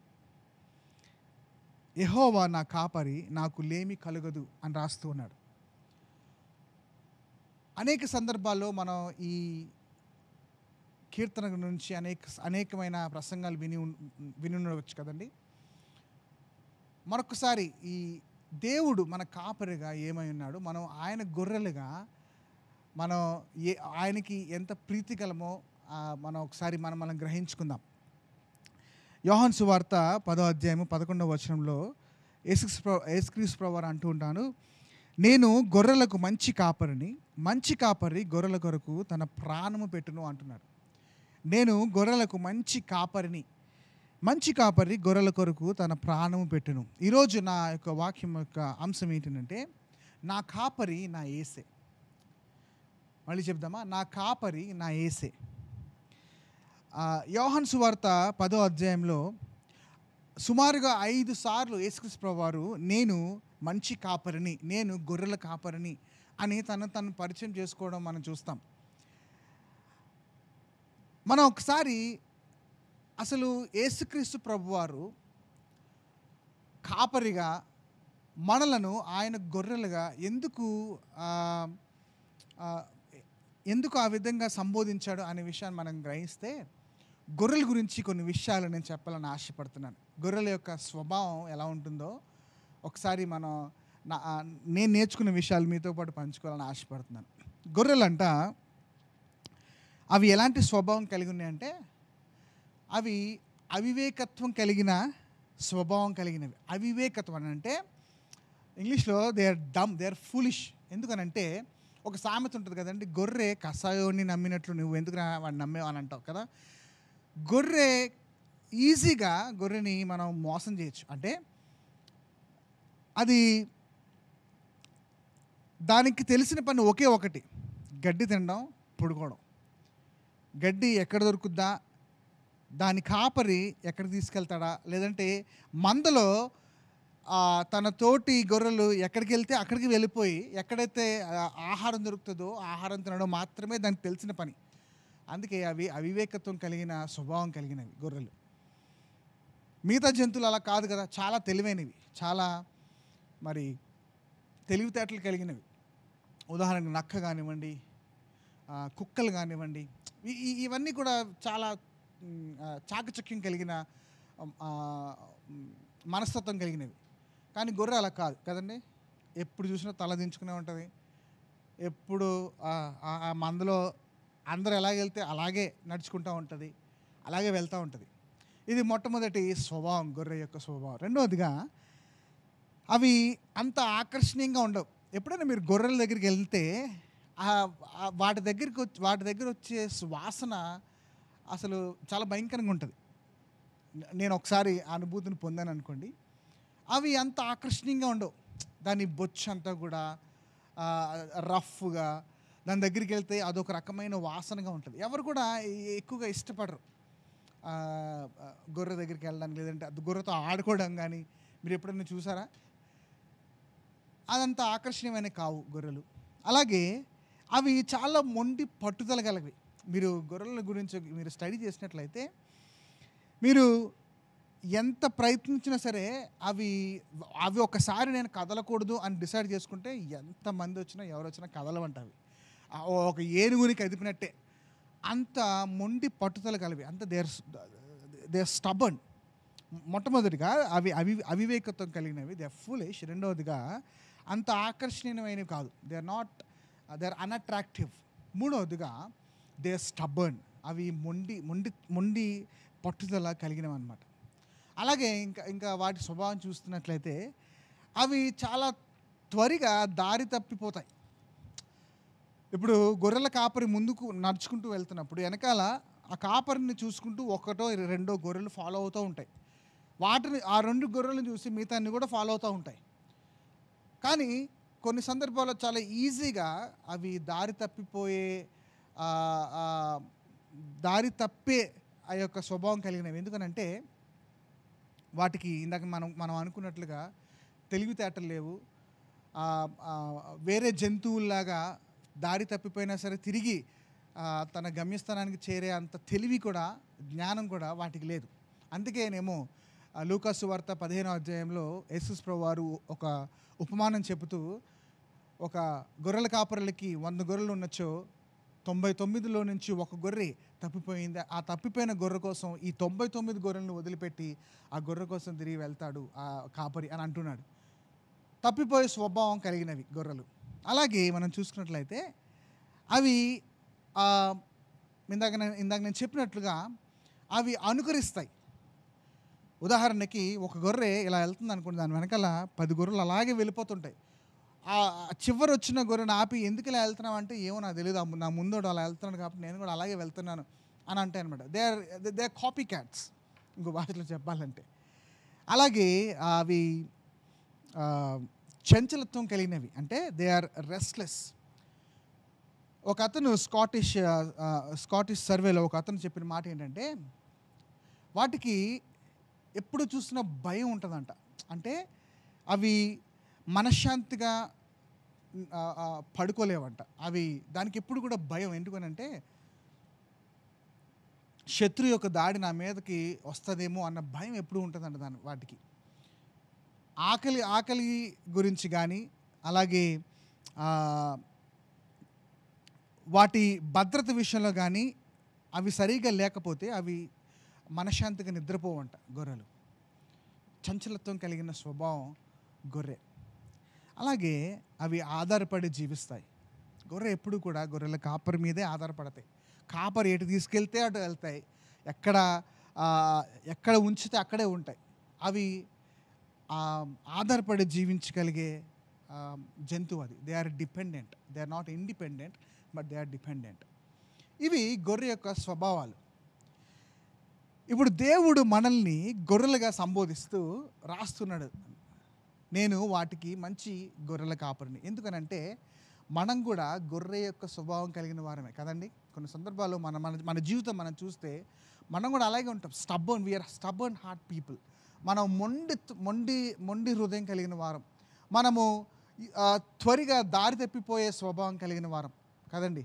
యెహోవా నా కాపరి నాకు లేమి కలగదు అని రాస్తూ ఉన్నాడు అనేక సందర్భాల్లో మనం ఈ కీర్తన నుంచి అనేక అనేకమైన ప్రసంగాలు విని ఉన్- విని ఉండవచ్చు కదండి మరొకసారి ఈ దేవుడు మన కాపరిగా ఏమై ఉన్నాడు మనం ఆయన గొర్రెలుగా మనం ఏ ఆయనకి ఎంత ప్రీతికలమో ఆ, మనం ఒకసారి మనం మనం గ్రహించుకుందాం యోహాన్ సువార్త పదో అధ్యాయము పదకొండవ వచనంలో యేసుక్స్ ప్ర యేసుక్రీస్తు ప్రవర్ అంటూ ఉంటాను నేను గొర్రెలకు మంచి కాపరిని మంచి కాపరి గొర్రెల కొరకు తన ప్రాణము పెట్టును అంటున్నాడు నేను గొర్రెలకు మంచి కాపరిని మంచి కాపరి గొర్రెల కొరకు తన ప్రాణము పెట్టును ఈరోజు నా యొక్క వాక్యం యొక్క అంశం ఏంటంటే నా కాపరి నా ఏసే మళ్ళీ చెప్దామా నా కాపరి నా ఏసే ఆ, యోహాన్ సువార్త పదో అధ్యాయంలో సుమారుగా ఐదు సార్లు యేసుక్రీస్తు ప్రభువారు నేను మంచి కాపరిని నేను గొర్రెల కాపరిని అని తను తను పరిచయం చేసుకోవడం మనం చూస్తాం మనం ఒకసారి అసలు యేసుక్రీస్తు ప్రభువారు కాపరిగా మనలను ఆయన గొర్రెలుగా ఎందుకు ఆ, ఆ, ఎందుకు ఆ విధంగా సంబోధించాడు అనే విషయాన్ని మనం గ్రహిస్తే గొర్రెల గురించి కొన్ని విషయాలు నేను చెప్పాలని ఆశపడుతున్నాను గొర్రెల యొక్క స్వభావం ఎలా ఉంటుందో ఒకసారి మనం నా ఆ, నేను నేర్చుకున్న విషయాలు మీతో పాటు పంచుకోవాలని ఆశపడుతున్నాను గొర్రెలంట అవి ఎలాంటి స్వభావం కలిగి ఉన్నాయంటే అవి అవివేకత్వం కలిగిన స్వభావం కలిగినవి అవివేకత్వం అని అంటే ఇంగ్లీష్లో they are dumb they are foolish ఎందుకనంటే ఒక సామెత ఉంటుంది కదండి గొర్రె కషాయోని నమ్మినట్లు నువ్వు ఎందుకు రా- వాడిని నమ్మేవు అని అంటావు కదా గొర్రె ఈజీగా గొర్రెని మనం మోసం చేయొచ్చు అంటే అది దానికి తెలిసిన పని ఒకే ఒకటి గడ్డి తినడం పడుకోవడం గడ్డి ఎక్కడ దొరుకుద్దా దాని కాపరి ఎక్కడ తీసుకెళ్తాడా లేదంటే మందలో ఆ, తన తోటి గొర్రెలు ఎక్కడికి వెళ్తే అక్కడికి వెళ్ళిపోయి ఎక్కడైతే ఆ, ఆహారం దొరుకుతుందో ఆహారం తినడం మాత్రమే దానికి తెలిసిన పని అందుకే అవి అవివేకత్వం కలిగిన స్వభావం కలిగినవి గొర్రెలు మిగతా జంతువులు అలా కాదు కదా చాలా తెలివైనవి చాలా మరి తెలివితేటలు కలిగినవి ఉదాహరణకు నక్క కానివ్వండి ఆ, కుక్కలు కానివ్వండి ఈ- ఈ- ఇవన్నీ కూడా చాలా మ్, ఆ, చాకచక్యం కలిగిన ఉమ్, ఆ, ఉమ్, మనస్తత్వం కలిగినవి కానీ గొర్రె అలా కాదు కదండి ఎప్పుడు చూసినా తల దించుకునే ఉంటుంది ఎప్పుడు ఆ ఆ- ఆ మందలో అందరూ ఎలాగ వెళ్తే అలాగే నడుచుకుంటూ ఉంటుంది అలాగే వెళ్తూ ఉంటుంది ఇది మొట్టమొదటి స్వభావం గొర్రె యొక్క స్వభావం రెండవదిగా అవి అంత ఆకర్షణీయంగా ఉండవు ఎప్పుడైనా మీరు గొర్రెల దగ్గరికి వెళ్తే ఆ- ఆ వాటి దగ్గరికి వచ్చి వాటి దగ్గర వచ్చే వాసన అసలు చాలా భయంకరంగా ఉంటుంది న- నేను ఒకసారి ఆ అనుభూతిని పొందాను అనుకోండి అవి అంత ఆకర్షణీయంగా ఉండవు దాని బొచ్చు అంతా కూడా ఆ, రఫ్గా దాని దగ్గరికి వెళ్తే అదొక రకమైన వాసనగా ఉంటుంది ఎవరు కూడా ఎ- ఎక్కువగా ఇష్టపడరు ఆ, ఆ, గొర్రె దగ్గరికి వెళ్ళడానికి లేదంటే అది గొర్రెతో ఆడుకోవడం కానీ మీరు ఎప్పుడైనా చూసారా అదంత ఆకర్షణీయమైన కావు గొర్రెలు అలాగే అవి చాలా మొండి పట్టుదల గలవి మీరు గొర్రెల గురించి మీరు స్టడీ చేసినట్లయితే మీరు ఎంత ప్రయత్నించినా సరే అవి అవి ఒకసారి నేను కదలకూడదు అని డిసైడ్ చేసుకుంటే ఎంతమంది వచ్చినా ఎవరు వచ్చినా కదలవంట అవి ఆ ఒక ఏనుగుని కదిపినట్టే అంత మొండి పట్టుదల కలివి అంత దేర్ దేర్ స్టబన్ మొట్టమొదటిగా అవి అవి అవివేకత్వం కలిగినవి దే ఫులిష్ రెండవదిగా అంత ఆకర్షణీయమైనవి కాదు they are not they are unattractive మూడవదిగా దే ఆర్ స్టబర్న్ అవి మొండి మొండి మొండి పట్టుదల కలిగినవి అనమాట అలాగే ఇంకా ఇంకా వాటి స్వభావం చూస్తున్నట్లయితే అవి చాలా త్వరగా దారి తప్పిపోతాయి ఇప్పుడు గొర్రెల కాపరి ముందుకు నడుచుకుంటూ వెళ్తున్నప్పుడు వెనకాల ఆ కాపరిని చూసుకుంటూ ఒకటో రెండో గొర్రెలు ఫాలో అవుతూ ఉంటాయి వాటిని ఆ రెండు గొర్రెలను చూసి మిగతా అన్ని కూడా ఫాలో అవుతూ ఉంటాయి కానీ కొన్ని సందర్భాల్లో చాలా ఈజీగా అవి దారి తప్పిపోయే ఆ, ఆ, దారి తప్పే ఆ యొక్క స్వభావం కలిగినవి ఎందుకనంటే వాటికి ఇందాక మనం మనం అనుకున్నట్లుగా తెలివితేటలు లేవు ఆ, ఆ, వేరే జంతువుల్లాగా దారి తప్పిపోయినా సరే తిరిగి ఆ, తన గమ్యస్థానానికి చేరే అంత తెలివి కూడా జ్ఞానం కూడా వాటికి లేదు అందుకేనేమో ఆ, లూకాసు వార్త పదిహేనో అధ్యాయంలో యేసుస్ ప్రభు వారు ఒక ఉపమానం చెబుతూ ఒక గొర్రెల కాపరులకి వంద గొర్రెలు ఉన్నచో తొంభై తొమ్మిదిలో నుంచి ఒక గొర్రె తప్పిపోయింది ఆ తప్పిపోయిన గొర్రె కోసం ఈ తొంభై తొమ్మిది గొర్రెలను వదిలిపెట్టి ఆ గొర్రె కోసం తిరిగి వెళ్తాడు ఆ కాపరి అని అంటున్నాడు తప్పిపోయే స్వభావం కలిగినవి గొర్రెలు అలాగే మనం చూసుకున్నట్లయితే అవి ఆ, ఇందాక నేను ఇందాక నేను చెప్పినట్లుగా అవి అనుకరిస్తాయి ఉదాహరణకి ఒక గొర్రె ఇలా వెళ్తుంది అనుకోండి దాని వెనకాల పది గొర్రెలు అలాగే వెళ్ళిపోతుంటాయి ఆ ఆ చివరి వచ్చిన గొర్రెని ఆపి ఎందుకు ఇలా వెళ్తున్నావు అంటే ఏమో నాకు తెలియదు ఆ ము- నా ముందోడు అలా వెళ్తున్నాడు కాబట్టి నేను కూడా అలాగే వెళ్తున్నాను అని అంటే అనమాట they are they are copy cats ఇంకో భాషలో చెప్పాలంటే అలాగే అవి ఆ, చంచలత్వం కలిగినవి అంటే దే ఆర్ రెస్ట్లెస్ ఒక అతను స్కాటిష్ ఆ, ఆ, స్కాటిష్ సర్వేలో ఒక అతను చెప్పిన మాట ఏంటంటే వాటికి ఎప్పుడు చూసినా భయం ఉంటుందంట అంటే అవి మనశ్శాంతిగా ఆ, ఆ, పడుకోలేవంట అవి దానికి ఎప్పుడు కూడా భయం ఎందుకనంటే శత్రు యొక్క దాడి నా మీదకి వస్తుందేమో అన్న భయం ఎప్పుడు ఉంటుందంట దాని వాటికి ఆకలి ఆకలి గురించి కానీ అలాగే ఆ, వాటి భద్రత విషయంలో కానీ అవి సరిగా లేకపోతే అవి మనశ్శాంతిగా నిద్రపోవంట గొర్రెలు చంచలత్వం కలిగిన స్వభావం గొర్రె అలాగే అవి ఆధారపడి జీవిస్తాయి గొర్రె ఎప్పుడు కూడా గొర్రెల కాపరి మీదే ఆధారపడతాయి కాపరి ఎటు తీసుకెళ్తే అటు వెళ్తాయి ఎక్కడ ఆ, ఎక్కడ ఉంచితే అక్కడే ఉంటాయి అవి ఆ, ఆధారపడి జీవించగలిగే ఆ, జంతువు అది they are dependent they are not independent but they are dependent ఇవి గొర్రె యొక్క స్వభావాలు ఇప్పుడు దేవుడు మనల్ని గొర్రెలుగా సంబోధిస్తూ రాస్తున్నాడు నేను వాటికి మంచి గొర్రెల కాపరిని ఎందుకనంటే మనం కూడా గొర్రె యొక్క స్వభావం కలిగిన వారమే కదండి కొన్ని సందర్భాల్లో మన మన మన జీవితం మనం చూస్తే మనం కూడా అలాగే ఉంటాం stubborn we are stubborn heart people మనం మొండి మొండి మొండి హృదయం కలిగిన వారం మనము ఆ, త్వరగా దారి తప్పిపోయే స్వభావం కలిగిన వారం కదండి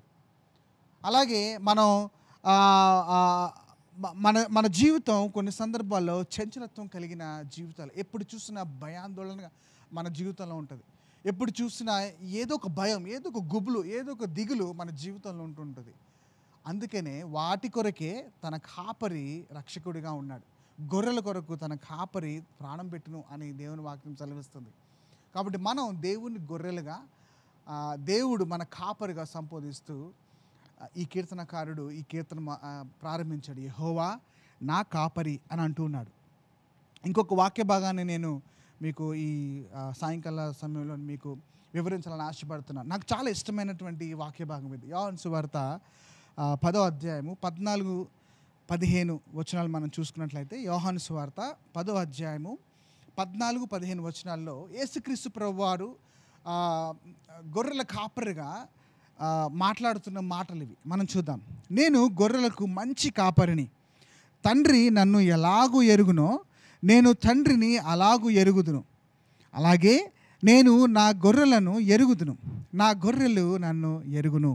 అలాగే మనం ఆ, ఆ, మ- మన మన జీవితం కొన్ని సందర్భాల్లో చంచలత్వం కలిగిన జీవితాలు ఎప్పుడు చూసినా భయాందోళనగా మన జీవితంలో ఉంటుంది ఎప్పుడు చూసినా ఏదో ఒక భయం ఏదో ఒక గుబులు ఏదో ఒక దిగులు మన జీవితంలో ఉంటుంటుంది అందుకనే వాటి కొరకే తన కాపరి రక్షకుడిగా ఉన్నాడు గొర్రెల కొరకు తన కాపరి ప్రాణం పెట్టును అని దేవుని వాక్యం సెలవిస్తుంది కాబట్టి మనం దేవుని గొర్రెలుగా ఆ, దేవుడు మన కాపరిగా సంబోధిస్తూ ఆ, ఈ కీర్తనకారుడు ఈ కీర్తన మా- ఆ, ప్రారంభించాడు యెహోవా నా కాపరి అని అంటున్నాడు ఇంకొక వాక్య భాగాన్ని నేను మీకు ఈ ఆ, సాయంకాల సమయంలో మీకు వివరించాలని ఆశపడుతున్నాను నాకు చాలా ఇష్టమైనటువంటి ఈ వాక్య భాగం ఇది యోహన్ సువార్త ఆ, పదో అధ్యాయము పద్నాలుగు పదిహేను వచనాలు మనం చూసుకున్నట్లయితే యోహాను సువార్త పదో అధ్యాయము పద్నాలుగు పదిహేను వచనాల్లో యేసుక్రీస్తు ప్రభువారు ఆ, గొర్రెల కాపరిగా ఆ, మాట్లాడుతున్న మాటలు ఇవి మనం చూద్దాం నేను గొర్రెలకు మంచి కాపరిని తండ్రి నన్ను ఎలాగూ ఎరుగునో నేను తండ్రిని అలాగూ ఎరుగుదును అలాగే నేను నా గొర్రెలను ఎరుగుదును నా గొర్రెలు నన్ను ఎరుగును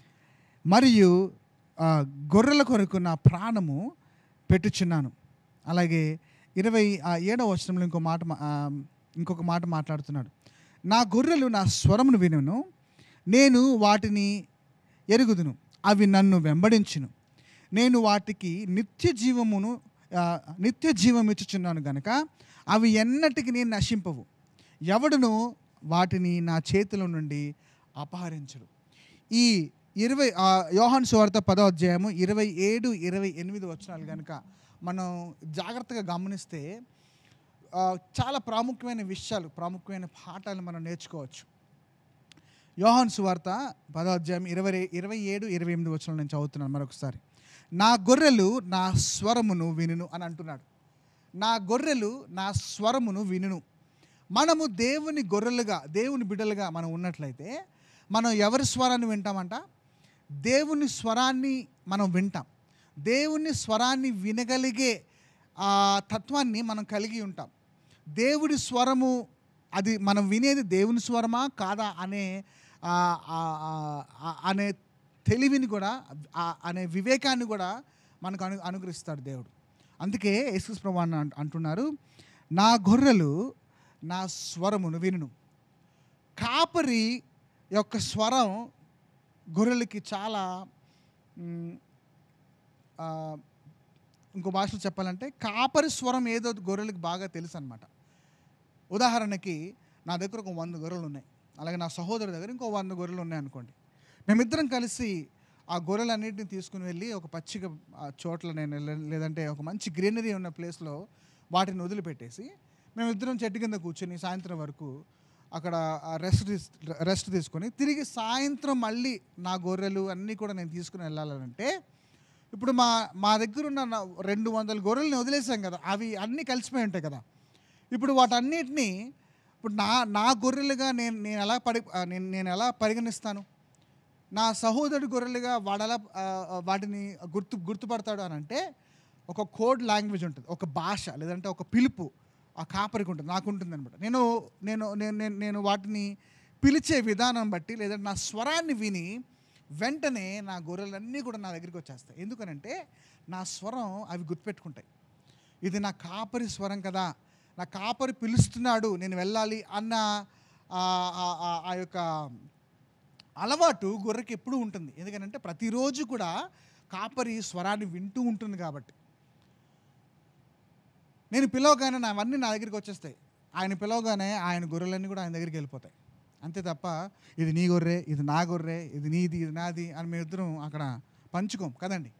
మరియు ఆ, గొర్రెల కొరకు నా ప్రాణము పెట్టుచున్నాను అలాగే ఇరవై ఆ, ఏడవ వచనంలో ఇంకో మాట మా- ఆ, ఇంకొక మాట మాట్లాడుతున్నాడు నా గొర్రెలు నా స్వరమును వినును నేను వాటిని ఎరుగుదును అవి నన్ను వెంబడించును నేను వాటికి నిత్య జీవమును ఆ, నిత్య జీవం ఇచ్చుచున్నాను గనక అవి ఎన్నటికి నేను నశింపవు ఎవడును వాటిని నా చేతిలో నుండి అపహరించడు ఈ ఇరవై ఆ, యోహాను సువార్త పదో అధ్యాయము ఇరవై ఏడు ఇరవై ఎనిమిది వచనాలు కనుక మనం జాగ్రత్తగా గమనిస్తే ఆ, చాలా ప్రాముఖ్యమైన విషయాలు ప్రాముఖ్యమైన పాఠాలు మనం నేర్చుకోవచ్చు యోహాన్ సువార్త పదో అధ్యాయం ఇరవై ఇరవై ఏడు ఇరవై ఎనిమిది వచ్చిన నేను చదువుతున్నాను మరొకసారి నా గొర్రెలు నా స్వరమును వినును అని అంటున్నాడు నా గొర్రెలు నా స్వరమును వినును మనము దేవుని గొర్రెలుగా దేవుని బిడ్డలుగా మనం ఉన్నట్లయితే మనం ఎవరి స్వరాన్ని వింటామంట దేవుని స్వరాన్ని మనం వింటాం దేవుని స్వరాన్ని వినగలిగే ఆ తత్వాన్ని మనం కలిగి ఉంటాం దేవుడి స్వరము అది మనం వినేది దేవుని స్వరమా కాదా అనే ఆ, ఆ, ఆ, ఆ, అనే తెలివిని కూడా ఆ- అనే వివేకాన్ని కూడా మనకు అను అనుగ్రహిస్తాడు దేవుడు అందుకే యేసుస్ ప్రభు అన్న అంట- అంటున్నారు నా గొర్రెలు నా స్వరమును వినును కాపరి యొక్క స్వరం గొర్రెలకి చాలా మ్, ఆ, ఇంకో భాషలో చెప్పాలంటే కాపరి స్వరం ఏదో గొర్రెలకి బాగా తెలుసు అనమాట ఉదాహరణకి నా దగ్గర ఒక వంద గొర్రెలు ఉన్నాయి అలాగే నా సహోదరు దగ్గర ఇంకో వంద గొర్రెలు ఉన్నాయి అనుకోండి మేమిద్దరం కలిసి ఆ గొర్రెలన్నింటిని తీసుకుని వెళ్ళి ఒక పచ్చిక ఆ చోట్ల నేను లే- లేదంటే ఒక మంచి గ్రీనరీ ఉన్న ప్లేస్లో వాటిని వదిలిపెట్టేసి మేమిద్దరం చెట్టు కింద కూర్చొని సాయంత్రం వరకు అక్కడ రెస్ట్ రెస్ట్ తీసుకొని తిరిగి సాయంత్రం మళ్ళీ నా గొర్రెలు అన్నీ కూడా నేను తీసుకుని వెళ్ళాలంటే ఇప్పుడు మా మా దగ్గర ఉన్న నా రెండు వందల గొర్రెల్ని వదిలేసాం కదా అవి అన్నీ కలిసిపోయి ఉంటాయి కదా ఇప్పుడు వాటన్నిటిని ఇప్పుడు నా నా గొర్రెలుగా నేను నేను ఎలా పడి ఆ, నేను నేను ఎలా పరిగణిస్తాను నా సహోదరుడి గొర్రెలుగా వాడలా ఆ, ఆ, వాటిని గుర్తు గుర్తుపడతాడు అని అంటే ఒక కోడ్ లాంగ్వేజ్ ఉంటుంది ఒక భాష లేదంటే ఒక పిలుపు ఆ కాపరికి ఉంటుంది నాకు ఉంటుంది అనమాట నేను నేను నేను నేను నేను వాటిని పిలిచే విధానం బట్టి లేదంటే నా స్వరాన్ని విని వెంటనే నా గొర్రెలన్నీ కూడా నా దగ్గరికి వచ్చేస్తాయి ఎందుకనంటే నా స్వరం అవి గుర్తుపెట్టుకుంటాయి ఇది నా కాపరి స్వరం కదా నా కాపరి పిలుస్తున్నాడు నేను వెళ్ళాలి అన్న ఆ- ఆ- ఆ- ఆ యొక్క అలవాటు గొర్రెకి ఎప్పుడూ ఉంటుంది ఎందుకంటే ప్రతిరోజు కూడా కాపరి స్వరాన్ని వింటూ ఉంటుంది కాబట్టి నేను పిలవగానే నా అవన్నీ నా దగ్గరికి వచ్చేస్తాయి ఆయన పిలవగానే ఆయన గొర్రెలన్నీ కూడా ఆయన దగ్గరికి వెళ్ళిపోతాయి అంతే తప్ప ఇది నీ గొర్రె ఇది నా గొర్రె ఇది నీది ఇది నాది అని మేమిద్దరం అక్కడ పంచుకోం కదండి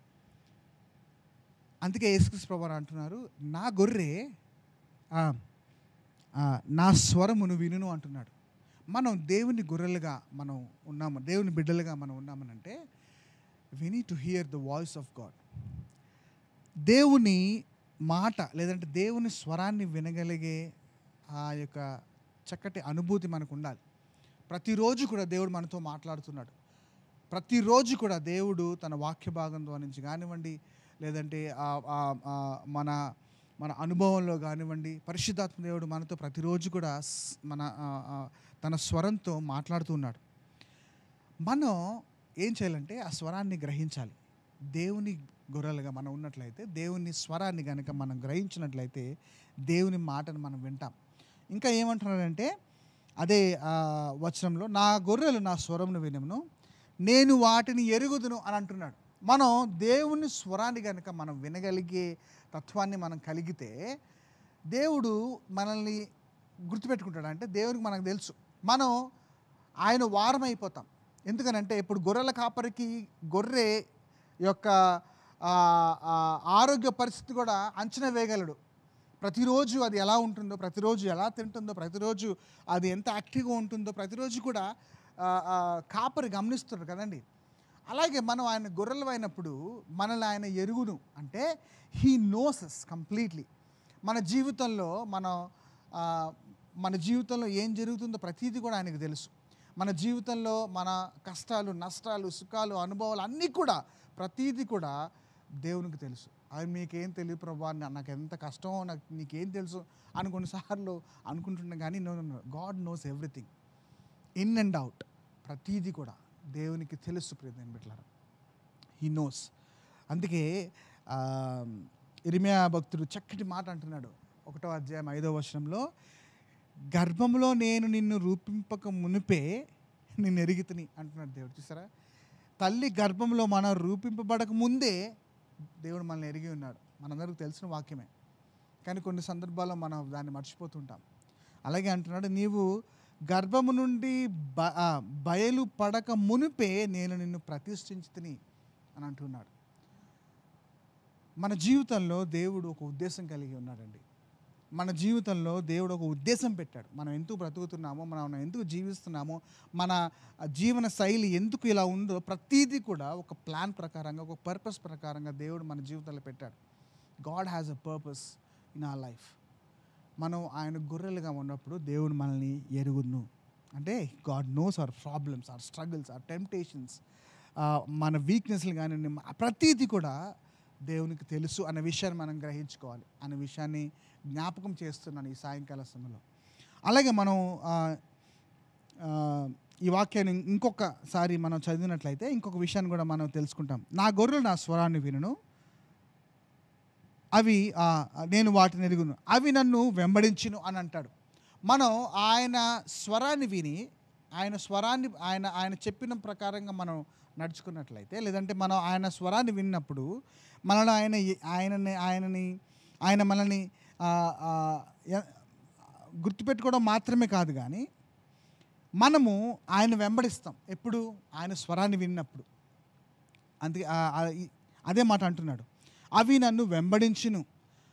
అందుకే యేసుక్రీస్తు ప్రభు అంటున్నారు నా గొర్రె ఆ, ఆ, నా స్వరమును వినును అంటున్నాడు మనం దేవుని గొర్రెలుగా మనం ఉన్నాము దేవుని బిడ్డలుగా మనం ఉన్నామనంటే we need to hear the voice of God దేవుని మాట లేదంటే దేవుని స్వరాన్ని వినగలిగే ఆ యొక్క చక్కటి అనుభూతి మనకు ఉండాలి ప్రతిరోజు కూడా దేవుడు మనతో మాట్లాడుతున్నాడు ప్రతిరోజు కూడా దేవుడు తన వాక్య భాగం ద్వారా నుంచి కానివ్వండి లేదంటే ఆ- ఆ- ఆ మన మన అనుభవంలో కానివ్వండి పరిశుద్ధాత్మ దేవుడు మనతో ప్రతిరోజు కూడా స్- మన ఆ, ఆ, తన స్వరంతో మాట్లాడుతున్నాడు మనం ఏం చేయాలంటే ఆ స్వరాన్ని గ్రహించాలి దేవుని గొర్రెలుగా మనం ఉన్నట్లయితే దేవుని స్వరాన్ని కనుక మనం గ్రహించినట్లయితే దేవుని మాటను మనం వింటాం ఇంకా ఏమంటున్నాడంటే అదే ఆ, వచనంలో నా గొర్రెలు నా స్వరమును వినమును నేను వాటిని ఎరుగుదును అని అంటున్నాడు మనం దేవుని స్వరాన్ని కనుక మనం వినగలిగే తత్వాన్ని మనం కలిగితే దేవుడు మనల్ని గుర్తుపెట్టుకుంటాడు అంటే దేవునికి మనకు తెలుసు మనం ఆయన వారం అయిపోతాం ఎందుకనంటే ఇప్పుడు గొర్రెల కాపరికి గొర్రె యొక్క ఆ, ఆ, ఆరోగ్య పరిస్థితి కూడా అంచనా వేయగలడు ప్రతిరోజు అది ఎలా ఉంటుందో ప్రతిరోజు ఎలా తింటుందో ప్రతిరోజు అది ఎంత యాక్టివ్గా ఉంటుందో ప్రతిరోజు కూడా ఆ, ఆ, కాపరి గమనిస్తారు కదండి అలాగే మనం ఆయన గొర్రెలు అయినప్పుడు మనల్ని ఆయన ఎరుగును అంటే హీ నోసెస్ కంప్లీట్లీ మన జీవితంలో మనం ఆ, మన జీవితంలో ఏం జరుగుతుందో ప్రతీది కూడా ఆయనకు తెలుసు మన జీవితంలో మన కష్టాలు నష్టాలు సుఖాలు అనుభవాలు అన్నీ కూడా ప్రతీది కూడా దేవునికి తెలుసు అవి మీకేం తెలియదు ప్రభా నా- నాకు ఎంత కష్టమో నాకు నీకేం తెలుసు అని కొన్నిసార్లు అనుకుంటున్నాం కానీ no no God knows everything in and out ప్రతీది కూడా దేవునికి తెలుసు ప్రియమైన బిడ్డలారా హీ నోస్ అందుకే ఆ, ఇరిమియా భక్తుడు చక్కటి మాట అంటున్నాడు ఒకటో అధ్యాయం ఐదో వర్షంలో గర్భంలో నేను నిన్ను రూపింపక మునిపే నిన్ను ఎరుగుతుని అంటున్నాడు దేవుడు చూసారా తల్లి గర్భంలో మనం రూపింపబడక ముందే దేవుడు మనల్ని ఎరిగి ఉన్నాడు మనందరికీ తెలిసిన వాక్యమే కానీ కొన్ని సందర్భాల్లో మనం దాన్ని మర్చిపోతుంటాం అలాగే అంటున్నాడు నీవు గర్భము నుండి బ ఆ, బయలు పడక మునిపే నేను నిన్ను ప్రతిష్ఠించుతుని అని అంటున్నాడు మన జీవితంలో దేవుడు ఒక ఉద్దేశం కలిగి ఉన్నాడండి మన జీవితంలో దేవుడు ఒక ఉద్దేశం పెట్టాడు మనం ఎందుకు బ్రతుకుతున్నామో మనం ఎందుకు జీవిస్తున్నామో మన జీవన శైలి ఎందుకు ఇలా ఉందో ప్రతీది కూడా ఒక ప్లాన్ ప్రకారంగా ఒక పర్పస్ ప్రకారంగా దేవుడు మన జీవితంలో పెట్టాడు God has a purpose in our life మనం ఆయన గొర్రెలుగా ఉన్నప్పుడు దేవుడు మనల్ని ఎరుగును అంటే God knows our problems our struggles our temptations మన వీక్నెస్లు కానీ ప్రతీది కూడా దేవునికి తెలుసు అనే విషయాన్ని మనం గ్రహించుకోవాలి అనే విషయాన్ని జ్ఞాపకం చేస్తున్నాను ఈ సాయంకాల సమయంలో అలాగే మనం ఆ, ఆ, ఈ వాక్యాన్ని ఇంకొకసారి మనం చదివినట్లయితే ఇంకొక విషయాన్ని కూడా మనం తెలుసుకుంటాం నా గొర్రెలు నా స్వరాన్ని వినును అవి ఆ, నేను వాటిని ఎరుగును అవి నన్ను వెంబడించును అని అంటాడు మనం ఆయన స్వరాన్ని విని ఆయన స్వరాన్ని ఆయన ఆయన చెప్పిన ప్రకారంగా మనం నడుచుకున్నట్లయితే లేదంటే మనం ఆయన స్వరాన్ని విన్నప్పుడు మనలో ఆయన ఆయనని ఆయనని ఆయన మనల్ని ఆ, ఆ, ఎ- గుర్తుపెట్టుకోవడం మాత్రమే కాదు కానీ మనము ఆయన వెంబడిస్తాం ఎప్పుడు ఆయన స్వరాన్ని విన్నప్పుడు అందుకే ఆ- ఆ- ఈ- అదే మాట అంటున్నాడు అవి నన్ను వెంబడించును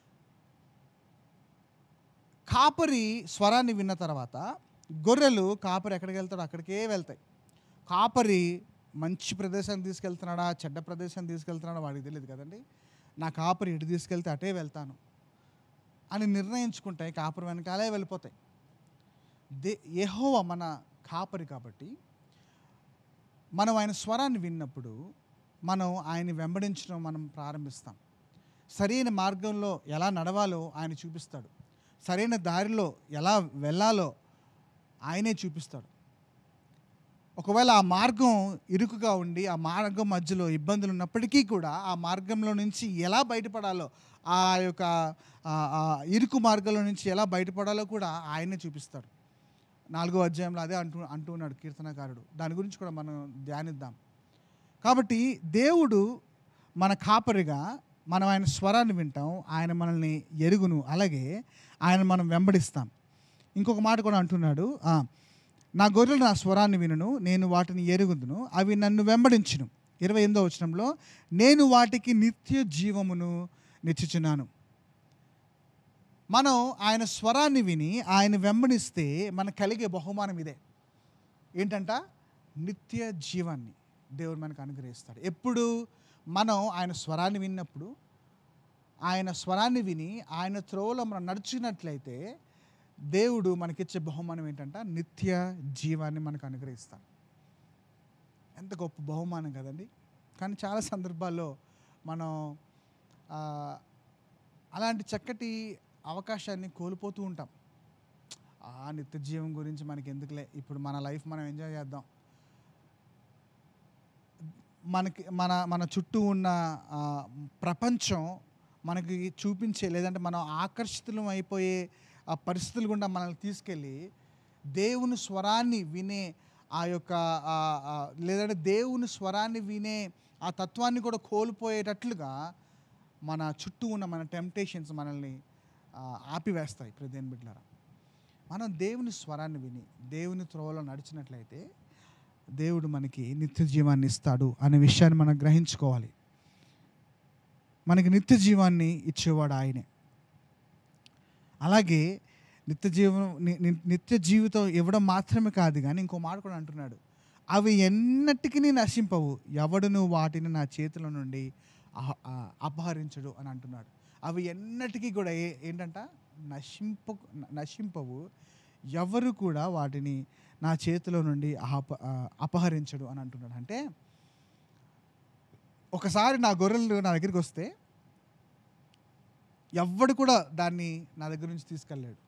కాపరి స్వరాన్ని విన్న తర్వాత గొర్రెలు కాపరి ఎక్కడికి వెళ్తాడో అక్కడికే వెళ్తాయి కాపరి మంచి ప్రదేశానికి తీసుకెళ్తున్నాడా చెడ్డ ప్రదేశానికి తీసుకెళ్తున్నాడా వాడికి తెలియదు కదండి నా కాపరి ఇటు తీసుకెళ్తే అటే వెళ్తాను అని నిర్ణయించుకుంటాయి కాపరి వెనకాలే వెళ్ళిపోతాయి దే యెహోవ మన కాపరి కాబట్టి మనం ఆయన స్వరాన్ని విన్నప్పుడు మనం ఆయన్ని వెంబడించడం మనం ప్రారంభిస్తాం సరైన మార్గంలో ఎలా నడవాలో ఆయన చూపిస్తాడు సరైన దారిలో ఎలా వెళ్ళాలో ఆయనే చూపిస్తాడు ఒకవేళ ఆ మార్గం ఇరుకుగా ఉండి ఆ మార్గం మధ్యలో ఇబ్బందులు ఉన్నప్పటికీ కూడా ఆ మార్గంలో నుంచి ఎలా బయటపడాలో ఆ యొక్క ఆ- ఆ ఇరుకు మార్గంలో నుంచి ఎలా బయటపడాలో కూడా ఆయనే చూపిస్తాడు నాలుగో అధ్యాయంలో అదే అంటూ అంటూ ఉన్నాడు కీర్తనకారుడు దాని గురించి కూడా మనం ధ్యానిద్దాం కాబట్టి దేవుడు మన కాపరిగా మనం ఆయన స్వరాన్ని వింటాం ఆయన మనల్ని ఎరుగును అలాగే ఆయన మనం వెంబడిస్తాం ఇంకొక మాట కూడా అంటున్నాడు "ఆ, నా గొర్రెలు నా స్వరాన్ని వినును నేను వాటిని ఎరుగుదును అవి నన్ను వెంబడించును ఇరవై ఎనిమిదో వచనంలో నేను వాటికి నిత్య జీవమును నిచ్చుచున్నాను మనం ఆయన స్వరాన్ని విని ఆయన వెంబడిస్తే మనకు కలిగే బహుమానం ఇదే ఏంటంట నిత్య జీవాన్ని దేవుడు మనకు అనుగ్రహిస్తాడు ఎప్పుడు మనం ఆయన స్వరాన్ని విన్నప్పుడు ఆయన స్వరాన్ని విని ఆయన త్రోవలో మనం నడిచినట్లయితే దేవుడు మనకిచ్చే బహుమానం ఏంటంట నిత్య జీవాన్ని మనకు అనుగ్రహిస్తాడు ఎంత గొప్ప బహుమానం కదండి కానీ చాలా సందర్భాల్లో మనం ఆ, అలాంటి చక్కటి అవకాశాన్ని కోల్పోతూ ఉంటాం ఆ నిత్య జీవం గురించి మనకి ఎందుకులే ఇప్పుడు మన లైఫ్ మనం ఎంజాయ్ చేద్దాం మనకి మన మన చుట్టూ ఉన్న ఆ, ప్రపంచం మనకి చూపించే లేదంటే మనం ఆకర్షితులం అయిపోయే ఆ పరిస్థితులు గుండా మనల్ని తీసుకెళ్ళి దేవుని స్వరాన్ని వినే ఆ యొక్క ఆ, ఆ, లేదంటే దేవుని స్వరాన్ని వినే ఆ తత్వాన్ని కూడా కోల్పోయేటట్లుగా మన చుట్టూ ఉన్న మన టెంప్టేషన్స్ మనల్ని ఆ, ఆపివేస్తాయి ప్రదేన్ బిడ్డలారా మనం దేవుని స్వరాన్ని విని దేవుని త్రోవలో నడిచినట్లయితే దేవుడు మనకి నిత్య జీవాన్ని ఇస్తాడు అనే విషయాన్ని మనం గ్రహించుకోవాలి మనకి నిత్య జీవాన్ని ఇచ్చేవాడు ఆయనే అలాగే నిత్య జీవం ని- ని- నిత్య జీవితం ఇవ్వడం మాత్రమే కాదు కానీ ఇంకో మాట కూడా అంటున్నాడు అవి ఎన్నటికీ నశింపవు ఎవడును వాటిని నా చేతుల నుండి అహ- ఆ, అపహరించడు అని అంటున్నాడు అవి ఎన్నటికీ కూడా ఏ ఏంటంట నశింప నశింపవు ఎవరు కూడా వాటిని నా చేతిలో నుండి అప ఆ, అపహరించడు అని అంటున్నాడు అంటే ఒకసారి నా గొర్రెలు నా దగ్గరికి వస్తే ఎవ్వడు కూడా దాన్ని నా దగ్గర నుంచి తీసుకెళ్ళాడు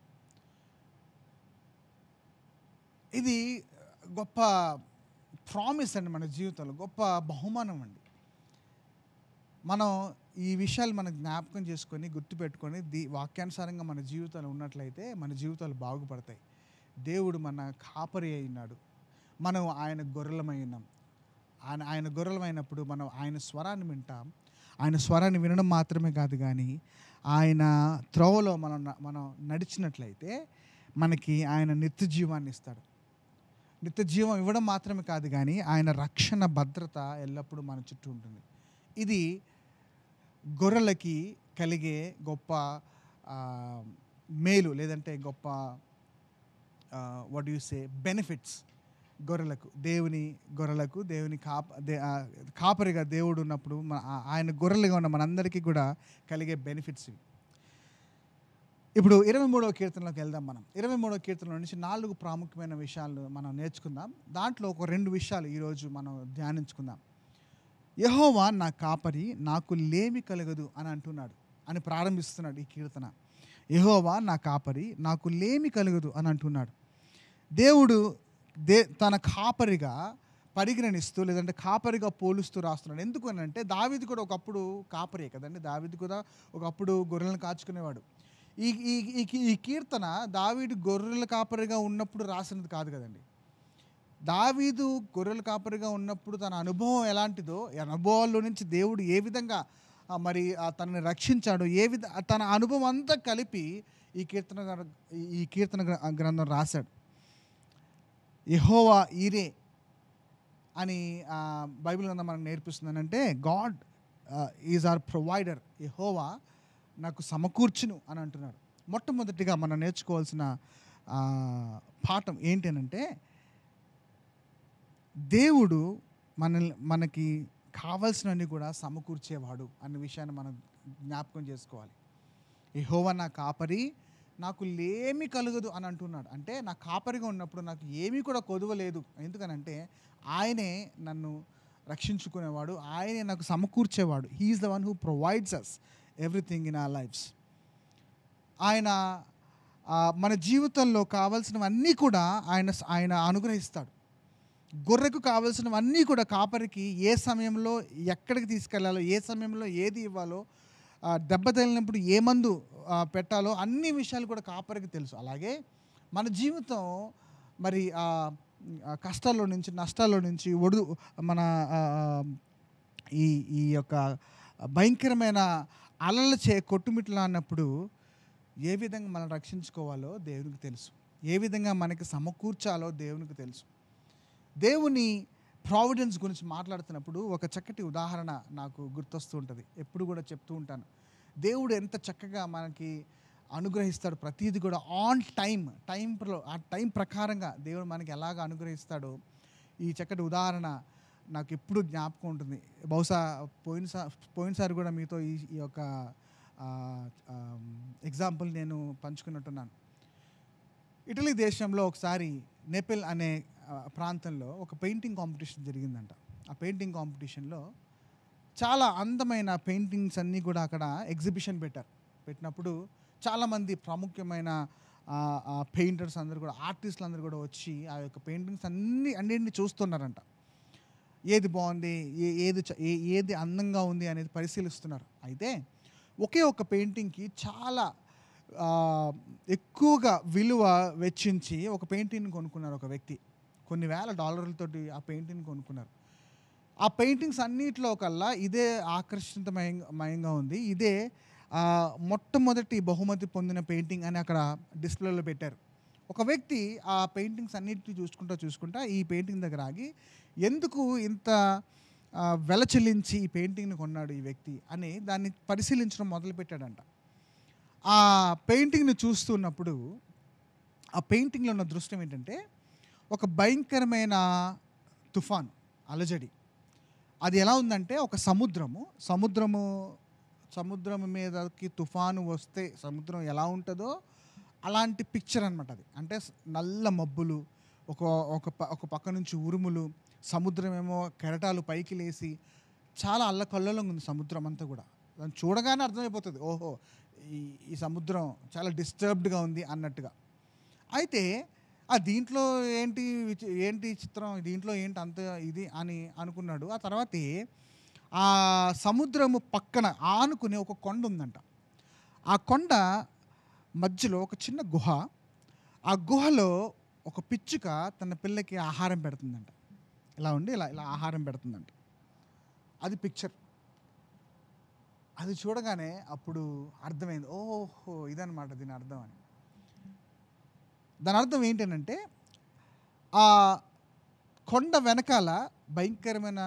ఇది గొప్ప ప్రామిస్ అండి మన జీవితంలో గొప్ప బహుమానం అండి మనం ఈ విషయాలు మనం జ్ఞాపకం చేసుకొని గుర్తుపెట్టుకొని దీ వాక్యానుసారంగా మన జీవితాలు ఉన్నట్లయితే మన జీవితాలు బాగుపడతాయి దేవుడు మన కాపరి అయినాడు మనం ఆయన గొర్రెలమై ఉన్నాం ఆయన ఆయన గొర్రెలమైనప్పుడు మనం ఆయన స్వరాన్ని వింటాం ఆయన స్వరాన్ని వినడం మాత్రమే కాదు కానీ ఆయన త్రోవలో మనం న- మనం నడిచినట్లయితే మనకి ఆయన నిత్య జీవాన్ని ఇస్తాడు నిత్య జీవం ఇవ్వడం మాత్రమే కాదు కానీ ఆయన రక్షణ భద్రత ఎల్లప్పుడూ మన చుట్టూ ఉంటుంది ఇది గొర్రెలకి కలిగే గొప్ప ఆ, మేలు లేదంటే గొప్ప వాట్ యు సే బెనిఫిట్స్ గొర్రెలకు దేవుని గొర్రెలకు దేవుని కాప దే ఆ, కాపరిగా దేవుడు ఉన్నప్పుడు మన ఆ- ఆయన గొర్రెలుగా ఉన్న మనందరికీ కూడా కలిగే బెనిఫిట్స్ ఇవి ఇప్పుడు ఇరవై మూడవ కీర్తనలోకి వెళ్దాం మనం ఇరవై మూడవ కీర్తన నుంచి నాలుగు ప్రాముఖ్యమైన విషయాలు మనం నేర్చుకుందాం దాంట్లో ఒక రెండు విషయాలు ఈరోజు మనం ధ్యానించుకుందాం యహోవా నా కాపరి నాకు లేమి కలగదు అని అంటున్నాడు అని ప్రారంభిస్తున్నాడు ఈ కీర్తన యహోవా నా కాపరి నాకు లేమి కలగదు అని అంటున్నాడు దేవుడు దే తన కాపరిగా పరిగణిస్తూ లేదంటే కాపరిగా పోలుస్తూ రాస్తున్నాడు ఎందుకు అని అంటే దావిది కూడా ఒకప్పుడు కాపరే కదండి దావిది కూడా ఒకప్పుడు గొర్రెలను కాచుకునేవాడు ఈ ఈ ఈ కీ- ఈ కీర్తన దావీదు గొర్రెల కాపరిగా ఉన్నప్పుడు రాసినది కాదు కదండి దావీదు గొర్రెల కాపరిగా ఉన్నప్పుడు తన అనుభవం ఎలాంటిదో ఈ అనుభవాల్లో నుంచి దేవుడు ఏ విధంగా ఆ, మరి ఆ తనని రక్షించాడు ఏ విధ తన అనుభవం అంతా కలిపి ఈ కీర్తన గ్ర- ఈ- ఈ కీర్తన గ్ర- గ్రంథం రాశాడు యెహోవా ఈరే అని ఆ, బైబిల్ గ్రంథం మనకు నేర్పిస్తుంది అంటే గాడ్ ఈజ్ ఆర్ ప్రొవైడర్ యెహోవా నాకు సమకూర్చును అని అంటున్నాడు మొట్టమొదటిగా మనం నేర్చుకోవాల్సిన ఆ, పాఠం ఏంటి అని అంటే దేవుడు మనల్ని మనకి కావాల్సినవన్నీ కూడా సమకూర్చేవాడు అన్న విషయాన్ని మనం జ్ఞాపకం చేసుకోవాలి యెహోవా నా కాపరి నాకు లేమి కలగదు అని అంటున్నాడు అంటే నా కాపరిగా ఉన్నప్పుడు నాకు ఏమీ కూడా కొదవలేదు ఎందుకనంటే ఆయనే నన్ను రక్షించుకునేవాడు ఆయనే నాకు సమకూర్చేవాడు he is the one who provides us everything in our lifes ఆయన ఆ, మన జీవితంలో కావాల్సినవన్నీ కూడా ఆయన ఆయన అనుగ్రహిస్తాడు గొర్రెకు కావలసినవన్నీ కూడా కాపరికి ఏ సమయంలో ఎక్కడికి తీసుకెళ్లాలో ఏ సమయంలో ఏది ఇవ్వాలో ఆ, దెబ్బ తగిలినప్పుడు ఏ మందు ఆ, పెట్టాలో అన్ని విషయాలు కూడా కాపరికి తెలుసు అలాగే మన జీవితం మరి ఆ, ఆ కష్టాల్లో నుంచి నష్టాల్లో నుంచి ఒడు మన ఆ, ఈ ఈ యొక్క భయంకరమైన అలల చే కొట్టుమిట్లా అన్నప్పుడు ఏ విధంగా మనం రక్షించుకోవాలో దేవునికి తెలుసు ఏ విధంగా మనకి సమకూర్చాలో దేవునికి తెలుసు దేవుని ప్రావిడెన్స్ గురించి మాట్లాడుతున్నప్పుడు ఒక చక్కటి ఉదాహరణ నాకు గుర్తొస్తూ ఉంటుంది ఎప్పుడు కూడా చెప్తూ ఉంటాను దేవుడు ఎంత చక్కగా మనకి అనుగ్రహిస్తాడు ప్రతిదీ కూడా ఆన్ టైం టైం ఆ టైం ప్రకారంగా దేవుడు మనకి ఎలాగ అనుగ్రహిస్తాడో ఈ చక్కటి ఉదాహరణ నాకు ఎప్పుడు జ్ఞాపకం ఉంటుంది బహుశా పోయినసారి పోయినసారి కూడా మీతో ఈ ఈ యొక్క ఎగ్జాంపుల్ నేను పంచుకున్నట్టున్నాను ఇటలీ దేశంలో ఒకసారి నెపిల్ అనే ఆ, ప్రాంతంలో ఒక పెయింటింగ్ కాంపిటీషన్ జరిగిందంట ఆ పెయింటింగ్ కాంపిటీషన్లో చాలా అందమైన పెయింటింగ్స్ అన్నీ కూడా అక్కడ ఎగ్జిబిషన్ పెట్టారు పెట్టినప్పుడు చాలామంది ప్రాముఖ్యమైన పెయింటర్స్ అందరూ కూడా ఆర్టిస్టులు అందరూ కూడా వచ్చి ఆ యొక్క పెయింటింగ్స్ అన్ని అన్నింటిని చూస్తున్నారంట ఏది బాగుంది ఏ ఏది చ- ఏ ఏది అందంగా ఉంది అనేది పరిశీలిస్తున్నారు అయితే ఒకే ఒక పెయింటింగ్కి చాలా ఆ, ఎక్కువగా విలువ వెచ్చించి ఒక పెయింటింగ్ని కొనుక్కున్నారు ఒక వ్యక్తి కొన్ని వేల డాలర్లతోటి ఆ పెయింటింగ్ కొనుక్కున్నారు ఆ పెయింటింగ్స్ అన్నిటిలో కల్లా ఇదే ఆకర్షితమయంగా మయంగా ఉంది ఇదే ఆ, మొట్టమొదటి బహుమతి పొందిన పెయింటింగ్ అని అక్కడ డిస్ప్లేలో పెట్టారు ఒక వ్యక్తి ఆ పెయింటింగ్స్ అన్నిటిని చూసుకుంటా చూసుకుంటా ఈ పెయింటింగ్ దగ్గర ఆగి ఎందుకు ఇంత ఆ, వెల చెల్లించి ఈ పెయింటింగ్ని కొన్నాడు ఈ వ్యక్తి అని దాన్ని పరిశీలించడం మొదలుపెట్టాడంట ఆ పెయింటింగ్ని చూస్తున్నప్పుడు ఆ పెయింటింగ్లో ఉన్న దృశ్యం ఏంటంటే ఒక భయంకరమైన తుఫాన్ అలజడి అది ఎలా ఉందంటే ఒక సముద్రము సముద్రము సముద్రం మీదకి తుఫాను వస్తే సముద్రం ఎలా ఉంటుందో అలాంటి పిక్చర్ అనమాట అది అంటే స- నల్ల మబ్బులు ఒక ఒక ప- ఒక పక్క నుంచి ఉరుములు సముద్రం ఏమో కెరటాలు పైకి లేసి చాలా అల్లకల్లోలంగా ఉంది సముద్రం అంతా కూడా దాన్ని చూడగానే అర్థమైపోతుంది ఓహో ఈ ఈ సముద్రం చాలా డిస్టర్బ్డ్గా ఉంది అన్నట్టుగా అయితే ఆ దీంట్లో ఏంటి విచి- ఏంటి చిత్రం దీంట్లో ఏంటి అంత ఇది అని అనుకున్నాడు ఆ తర్వాత ఆ సముద్రము పక్కన ఆనుకునే ఒక కొండ ఉందంట ఆ కొండ మధ్యలో ఒక చిన్న గుహ ఆ గుహలో ఒక పిచ్చుక తన పిల్లకి ఆహారం పెడుతుందంట ఇలా ఉండి ఇలా ఇలా ఆహారం పెడుతుందంట అది పిక్చర్ అది చూడగానే అప్పుడు అర్థమైంది ఓహో ఇదనమాట దీని అర్థం అని దాని అర్థం ఏంటంటే ఆ కొండ వెనకాల భయంకరమైన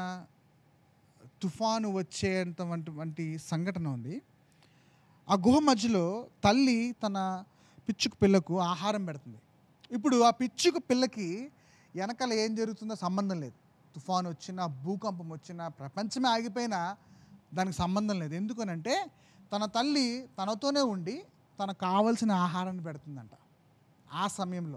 తుఫాను వచ్చేంత వంటి వంటి సంఘటన ఉంది ఆ గుహ మధ్యలో తల్లి తన పిచ్చుకు పిల్లకు ఆహారం పెడుతుంది ఇప్పుడు ఆ పిచ్చుకు పిల్లకి వెనకాల ఏం జరుగుతుందో సంబంధం లేదు తుఫాను వచ్చినా భూకంపం వచ్చినా ప్రపంచమే ఆగిపోయినా దానికి సంబంధం లేదు ఎందుకనంటే తన తల్లి తనతోనే ఉండి తనకు కావలసిన ఆహారాన్ని పెడుతుందంట ఆ సమయంలో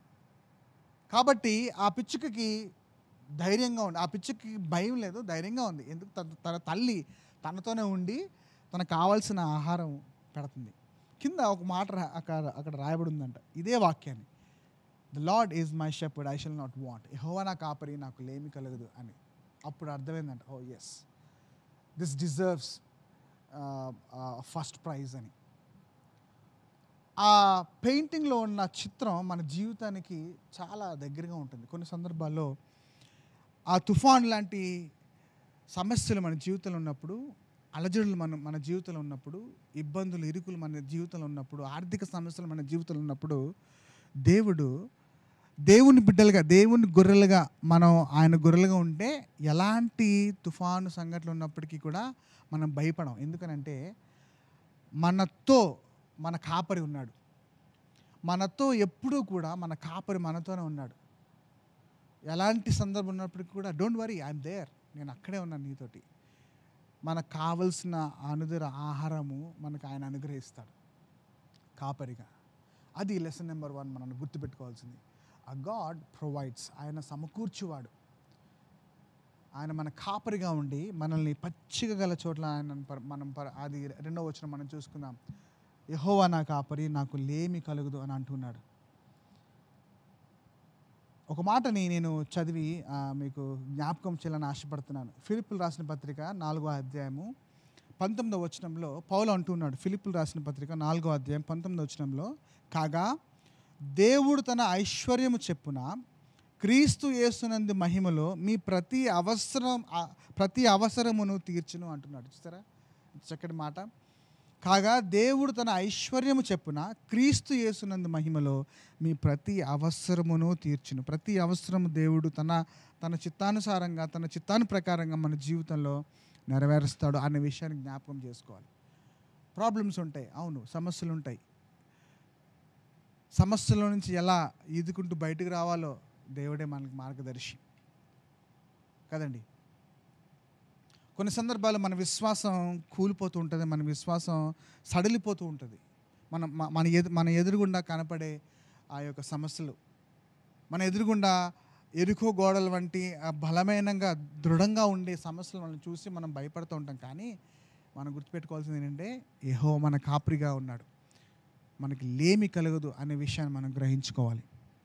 కాబట్టి ఆ పిచ్చుకకి ధైర్యంగా ఉంది ఆ పిచ్చుకి భయం లేదు ధైర్యంగా ఉంది ఎందుకు తన- తన తల్లి తనతోనే ఉండి తనకు కావాల్సిన ఆహారం పెడుతుంది కింద ఒక మాట రా- అక్కడ అక్కడ రాయబడి ఉందంట ఇదే వాక్యాన్ని the lord is my shepherd I shall not want యెహోవా నా కాపరి నాకు లేమి కలగదు అని అప్పుడు అర్థమైందంట oh yes this deserves first prize అని ఆ పెయింటింగ్లో ఉన్న చిత్రం మన జీవితానికి చాలా దగ్గరగా ఉంటుంది కొన్ని సందర్భాల్లో ఆ తుఫాన్ లాంటి సమస్యలు మన జీవితంలో ఉన్నప్పుడు అలజడులు మన మన జీవితంలో ఉన్నప్పుడు ఇబ్బందులు ఇరుకులు మన జీవితంలో ఉన్నప్పుడు ఆర్థిక సమస్యలు మన జీవితంలో ఉన్నప్పుడు దేవుడు దేవుని బిడ్డలుగా దేవుని గొర్రెలుగా మనం ఆయన గొర్రెలుగా ఉంటే ఎలాంటి తుఫాను సంఘటనలు ఉన్నప్పటికీ కూడా మనం భయపడం ఎందుకనంటే మనతో మన కాపరి ఉన్నాడు మనతో ఎప్పుడూ కూడా మన కాపరి మనతోనే ఉన్నాడు ఎలాంటి సందర్భం ఉన్నప్పటికీ కూడా డోంట్ వరీ ఐఎమ్ దేర్ నేను అక్కడే ఉన్నాను నీతోటి మనకు కావలసిన అనుదర ఆహారము మనకు ఆయన అనుగ్రహిస్తాడు కాపరిగా అది లెసన్ నెంబర్ వన్ మనం గుర్తుపెట్టుకోవాల్సింది ఆ గాడ్ ప్రొవైడ్స్ ఆయన సమకూర్చువాడు ఆయన మన కాపరిగా ఉండి మనల్ని పచ్చిక గల చోట్ల ఆయన పర- మనం పర- అది రెండో వచ్చిన మనం చూసుకుందాం యహోవా నా కాపరి నాకు లేమి కలుగుదు అని అంటున్నాడు ఒక మాటని నేను చదివి ఆ, మీకు జ్ఞాపకం చేయాలని ఆశపడుతున్నాను ఫిలిప్పులు రాసిన పత్రిక నాలుగో అధ్యాయము పంతొమ్మిదో వచనంలో పౌలు అంటున్నాడు ఫిలిప్పులు రాసిన పత్రిక నాలుగో అధ్యాయం పంతొమ్మిదో వచనంలో కాగా దేవుడు తన ఐశ్వర్యము చెప్పున క్రీస్తు యేసునందు మహిమలో మీ ప్రతి అవసరం ఆ- ప్రతి అవసరమును తీర్చును అంటున్నాడు చూస్తారా చక్కటి మాట కాగా దేవుడు తన ఐశ్వర్యము చెప్పున క్రీస్తు యేసునందు మహిమలో మీ ప్రతి అవసరమును తీర్చును ప్రతి అవసరము దేవుడు తన తన చిత్తానుసారంగా తన చిత్తాను ప్రకారంగా మన జీవితంలో నెరవేరుస్తాడు అనే విషయాన్ని జ్ఞాపకం చేసుకోవాలి ప్రాబ్లమ్స్ ఉంటాయి అవును సమస్యలు ఉంటాయి సమస్యల నుంచి ఎలా ఈదుకుంటూ బయటకు రావాలో దేవుడే మనకి మార్గదర్శి కదండి కొన్ని సందర్భాల్లో మన విశ్వాసం కూలిపోతూ ఉంటుంది మన విశ్వాసం సడలిపోతూ ఉంటుంది మన మ- మన ఎదు మన ఎదురుగుండా కనపడే ఆ యొక్క సమస్యలు మన ఎదురుగుండా ఎరుకో గోడల వంటి ఆ బలమైనగా దృఢంగా ఉండే సమస్యలు మనం చూసి మనం భయపడుతూ ఉంటాం కానీ మనం గుర్తుపెట్టుకోవాల్సింది ఏంటంటే ఏహో మన కాపరిగా ఉన్నాడు మనకి లేమి కలగదు అనే విషయాన్ని మనం గ్రహించుకోవాలి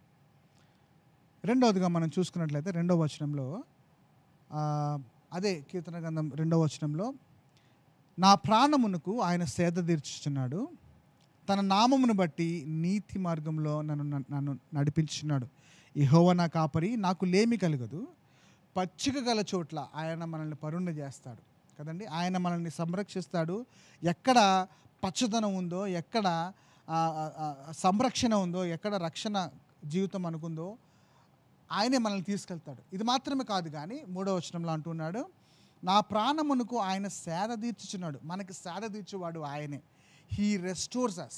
రెండవదిగా మనం చూసుకున్నట్లయితే రెండవ వచనంలో ఆ, అదే కీర్తన గ్రంథం రెండవ వచనంలో నా ప్రాణమునకు ఆయన సేద తీర్చుచున్నాడు తన నామమును బట్టి నీతి మార్గంలో నన్ను నన్ను నడిపించుచున్నాడు యెహోవా నా కాపరి నాకు లేమి కలగదు పచ్చిక గల చోట్ల ఆయన మనల్ని పరుండ చేస్తాడు కదండి ఆయన మనల్ని సంరక్షిస్తాడు ఎక్కడ పచ్చదనం ఉందో ఎక్కడ ఆ, ఆ, ఆ, సంరక్షణ ఉందో ఎక్కడ రక్షణ జీవితం అనుకుందో ఆయనే మనల్ని తీసుకెళ్తాడు ఇది మాత్రమే కాదు కానీ మూడో వచనంలో అంటున్నాడు నా ప్రాణమునకు ఆయన సేద తీర్చుచున్నాడు మనకి సేద తీర్చువాడు ఆయనే హీ రెస్టోర్స్ అస్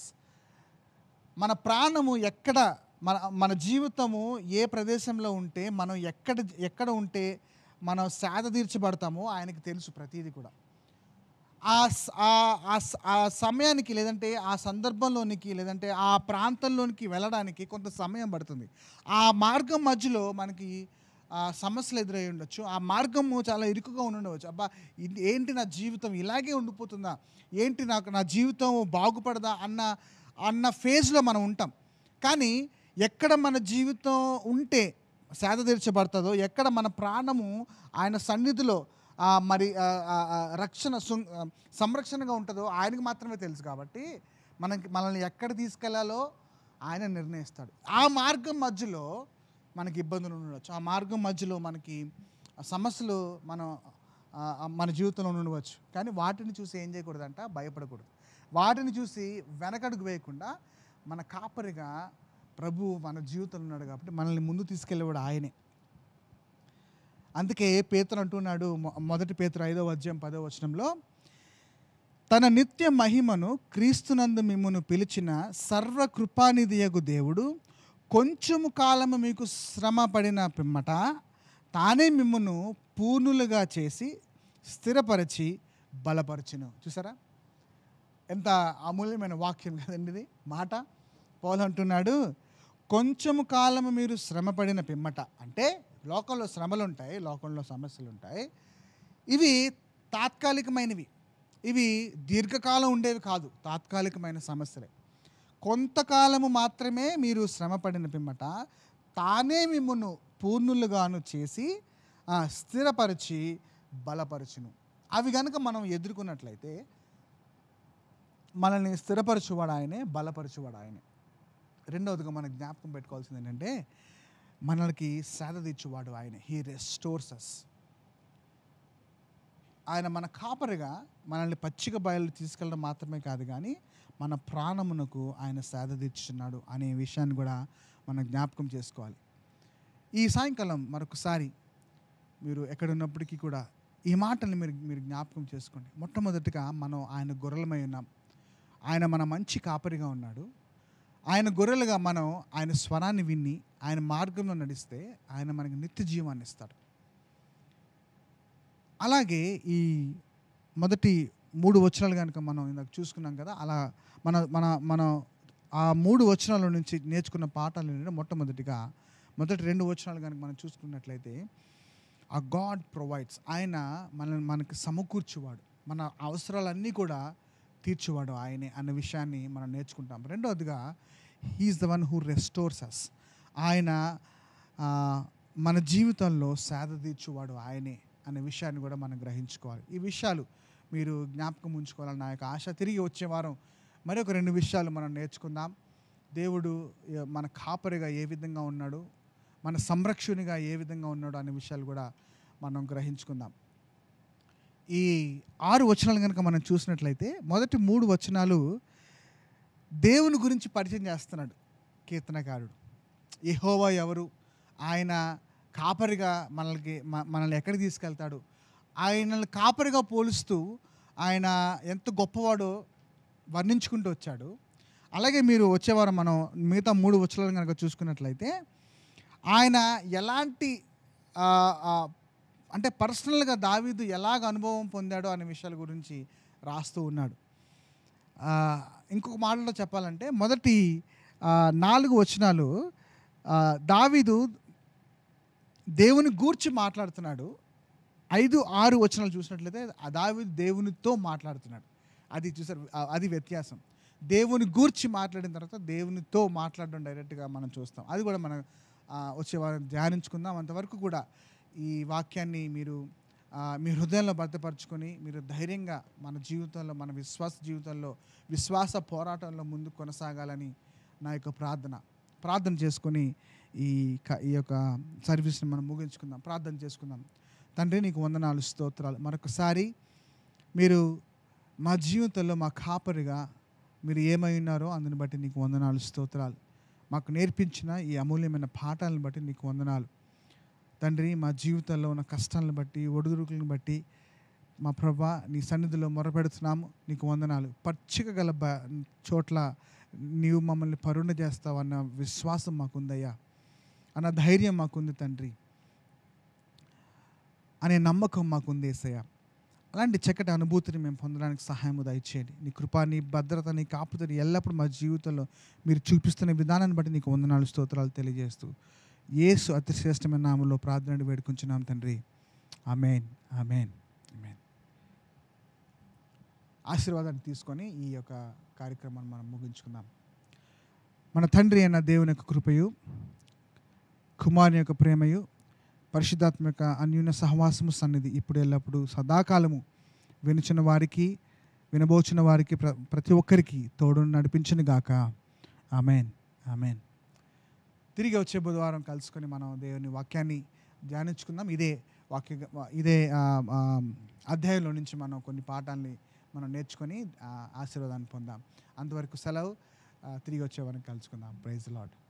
మన ప్రాణము ఎక్కడ మన మన జీవితము ఏ ప్రదేశంలో ఉంటే మనం ఎక్కడ ఎక్కడ ఉంటే మనం సేద తీర్చబడతామో ఆయనకి తెలుసు ప్రతిదీ కూడా ఆ స- ఆ- ఆ స- ఆ సమయానికి లేదంటే ఆ సందర్భంలోనికి లేదంటే ఆ ప్రాంతంలోనికి వెళ్ళడానికి కొంత సమయం పడుతుంది ఆ మార్గం మధ్యలో మనకి ఆ సమస్యలు ఎదురై ఉండొచ్చు ఆ మార్గము చాలా ఇరుకుగా ఉండి ఉండవచ్చు అబ్బా ఇది ఏంటి నా జీవితం ఇలాగే ఉండిపోతుందా ఏంటి నాకు నా జీవితం బాగుపడదా అన్న అన్న ఫేజ్లో మనం ఉంటాం కానీ ఎక్కడ మన జీవితం ఉంటే సేద తీర్చబడుతుందో ఎక్కడ మన ప్రాణము ఆయన సన్నిధిలో ఆ, మరి ఆ, ఆ, ఆ, రక్షణ సు- ఆ, సంరక్షణగా ఉంటుందో ఆయనకు మాత్రమే తెలుసు కాబట్టి మనకి మనల్ని ఎక్కడ తీసుకెళ్లాలో ఆయన నిర్ణయిస్తాడు ఆ మార్గం మధ్యలో మనకి ఇబ్బందులు ఉండవచ్చు ఆ మార్గం మధ్యలో మనకి సమస్యలు మనం ఆ, ఆ, మన జీవితంలో ఉండవచ్చు కానీ వాటిని చూసి ఏం చేయకూడదంట భయపడకూడదు వాటిని చూసి వెనకడుగు వేయకుండా మన కాపరిగా ప్రభు మన జీవితంలో ఉన్నాడు కాబట్టి మనల్ని ముందు తీసుకెళ్ళేవాడు ఆయనే అందుకే పేతురు అంటున్నాడు మొ- మొదటి పేతురు ఐదో అధ్యాయం పదో వచనంలో తన నిత్య మహిమను క్రీస్తునందు మిమ్మును పిలిచిన సర్వకృపానిధియగు దేవుడు కొంచెము కాలము మీకు శ్రమ పడిన పిమ్మట తానే మిమ్మును పూర్ణులుగా చేసి స్థిరపరిచి బలపరచును చూసారా ఎంత అమూల్యమైన వాక్యం కదండి ఇది మాట పౌలు అంటున్నాడు కొంచెము కాలము మీరు శ్రమపడిన పిమ్మట అంటే లోకంలో శ్రమలు ఉంటాయి లోకంలో సమస్యలు ఉంటాయి ఇవి తాత్కాలికమైనవి ఇవి దీర్ఘకాలం ఉండేవి కాదు తాత్కాలికమైన సమస్యలే కొంతకాలము మాత్రమే మీరు శ్రమపడిన పిమ్మట తానే మిమ్మును పూర్ణులుగాను చేసి ఆ, స్థిరపరిచి బలపరచును అవి కనుక మనం ఎదుర్కొన్నట్లయితే మనల్ని స్థిరపరచువాడు ఆయనే బలపరచువాడు ఆయనే రెండవదిగా మనం జ్ఞాపకం పెట్టుకోవాల్సింది ఏంటంటే మనకి సేద తీర్చువాడు ఆయన హీ రెస్టోర్స్ అస్ ఆయన మన కాపరిగా మనల్ని పచ్చిక బయలు తీసుకెళ్ళడం మాత్రమే కాదు కానీ మన ప్రాణమునకు ఆయన సేద తీర్చుచున్నాడు అనే విషయాన్ని కూడా మనం జ్ఞాపకం చేసుకోవాలి ఈ సాయంకాలం మరొకసారి మీరు ఎక్కడున్నప్పటికీ కూడా ఈ మాటల్ని మీరు మీరు జ్ఞాపకం చేసుకోండి మొట్టమొదటిగా మనం ఆయన గొర్రెలమై ఉన్నాం ఆయన మన మంచి కాపరిగా ఉన్నాడు ఆయన గొర్రెలుగా మనం ఆయన స్వరాన్ని విని ఆయన మార్గంలో నడిస్తే ఆయన మనకి నిత్య జీవాన్ని ఇస్తాడు అలాగే ఈ మొదటి మూడు వచనాలు కనుక మనం ఇందాక చూసుకున్నాం కదా అలా మన మన మనం ఆ మూడు వచనాల నుంచి నేర్చుకున్న పాఠాలు ఏంటంటే మొట్టమొదటిగా మొదటి రెండు వచనాలు కనుక మనం చూసుకున్నట్లయితే ఆ గాడ్ ప్రొవైడ్స్ ఆయన మన మనకి సమకూర్చువాడు మన అవసరాలన్నీ కూడా తీర్చువాడు ఆయనే అన్న విషయాన్ని మనం నేర్చుకుంటాం రెండవదిగా he is the one who restores us ఆయన ఆ, మన జీవితంలో సేద తీర్చువాడు ఆయనే అనే విషయాన్ని కూడా మనం గ్రహించుకోవాలి ఈ విషయాలు మీరు జ్ఞాపకం ఉంచుకోవాలని నా యొక్క ఆశ తిరిగి వచ్చే వారం మరి ఒక రెండు విషయాలు మనం నేర్చుకుందాం దేవుడు ఏ- మన కాపరిగా ఏ విధంగా ఉన్నాడు మన సంరక్షణగా ఏ విధంగా ఉన్నాడు అనే విషయాలు కూడా మనం గ్రహించుకుందాం ఈ ఆరు వచనాలు కనుక మనం చూసినట్లయితే మొదటి మూడు వచనాలు దేవుని గురించి పరిచయం చేస్తున్నాడు కీర్తనకారుడు యెహోవా ఎవరు ఆయన కాపరిగా మనల్ని మ- మనల్ని ఎక్కడికి తీసుకెళ్తాడు ఆయనల్ని కాపరిగా పోలుస్తూ ఆయన ఎంత గొప్పవాడో వర్ణించుకుంటూ వచ్చాడు అలాగే మీరు వచ్చేవారం మనం మిగతా మూడు వచనాలను కనుక చూసుకున్నట్లయితే ఆయన ఎలాంటి ఆ, ఆ, అంటే పర్సనల్గా దావీదు ఎలాగ అనుభవం పొందాడో అనే విషయాల గురించి రాస్తూ ఉన్నాడు ఆ, ఇంకొక మాటలో చెప్పాలంటే మొదటి ఆ, నాలుగు వచనాలు ఆ, దావీదు దేవుని గూర్చి మాట్లాడుతున్నాడు ఐదు ఆరు వచనాలు చూసినట్లయితే ఆ దావీదు దేవునితో మాట్లాడుతున్నాడు అది చూసారు ఆ, అది వ్యత్యాసం దేవుని గూర్చి మాట్లాడిన తర్వాత దేవునితో మాట్లాడడం డైరెక్ట్గా మనం చూస్తాం అది కూడా మనం ఆ, వచ్చే వారం ధ్యానించుకుందాం అంతవరకు కూడా ఈ వాక్యాన్ని మీరు ఆ, మీ హృదయంలో భద్రపరచుకొని మీరు ధైర్యంగా మన జీవితంలో మన విశ్వాస జీవితంలో విశ్వాస పోరాటంలో ముందు కొనసాగాలని నా యొక్క ప్రార్థన ప్రార్థన చేసుకొని ఈ క- ఈ యొక్క సర్వీస్ని మనం ముగించుకుందాం ప్రార్థన చేసుకుందాం తండ్రి నీకు వందనాలు స్తోత్రాలు మరొకసారి మీరు మా జీవితంలో మా కాపరిగా మీరు ఏమై ఉన్నారో అందుని బట్టి నీకు వందనాలు స్తోత్రాలు మాకు నేర్పించిన ఈ అమూల్యమైన పాఠాలను బట్టి నీకు వందనాలు తండ్రి మా జీవితంలో ఉన్న కష్టాలను బట్టి ఒడిదుడుకులను బట్టి మా ప్రభా నీ సన్నిధిలో మొరపెడుతున్నాము నీకు వందనాలు పచ్చిక గల బ చోట్ల నీవు మమ్మల్ని పరుణ చేస్తావు అన్న విశ్వాసం మాకుందయ్యా అన్న ధైర్యం మాకుంది తండ్రి అనే నమ్మకం మాకుంది ఏసయ్య అలాంటి చక్కటి అనుభూతిని మేము పొందడానికి సహాయం దయచేయండి నీ కృప నీ భద్రత నీ కాపుతని ఎల్లప్పుడూ మా జీవితంలో మీరు చూపిస్తున్న విధానాన్ని బట్టి నీకు వందనాలు స్తోత్రాలు తెలియజేస్తూ యేసు అతి శ్రేష్టమైన నామంలో ప్రార్థన వేడుకుంటున్నాం తండ్రి ఆమెన్ ఆమెన్ ఆమెన్ ఆశీర్వాదాన్ని తీసుకొని ఈ యొక్క కార్యక్రమాన్ని మనం ముగించుకుందాం మన తండ్రి అయిన దేవుని యొక్క కృపయు కుమారుని యొక్క ప్రేమయు పరిశుద్ధాత్మ యొక్క అన్యూన సహవాసము సన్నిధి ఇప్పుడు ఎల్లప్పుడు సదాకాలము వినుచున్న వారికి వినబోచున్న వారికి ప్ర ప్రతి ఒక్కరికి తోడు నడిపించను గాక ఆమెన్ ఆమెన్ తిరిగి వచ్చే బుధవారం కలుసుకొని మనం దేవుని వాక్యాన్ని ధ్యానించుకుందాం ఇదే వాక్య ఇదే ఆ, ఆ, అధ్యాయంలో నుంచి మనం కొన్ని పాఠాలని మనం నేర్చుకొని ఆ, ఆశీర్వాదాన్ని పొందాం అంతవరకు సెలవు ఆ, తిరిగి వచ్చే వారం కలుసుకుందాం ప్రైజ్ లాడ్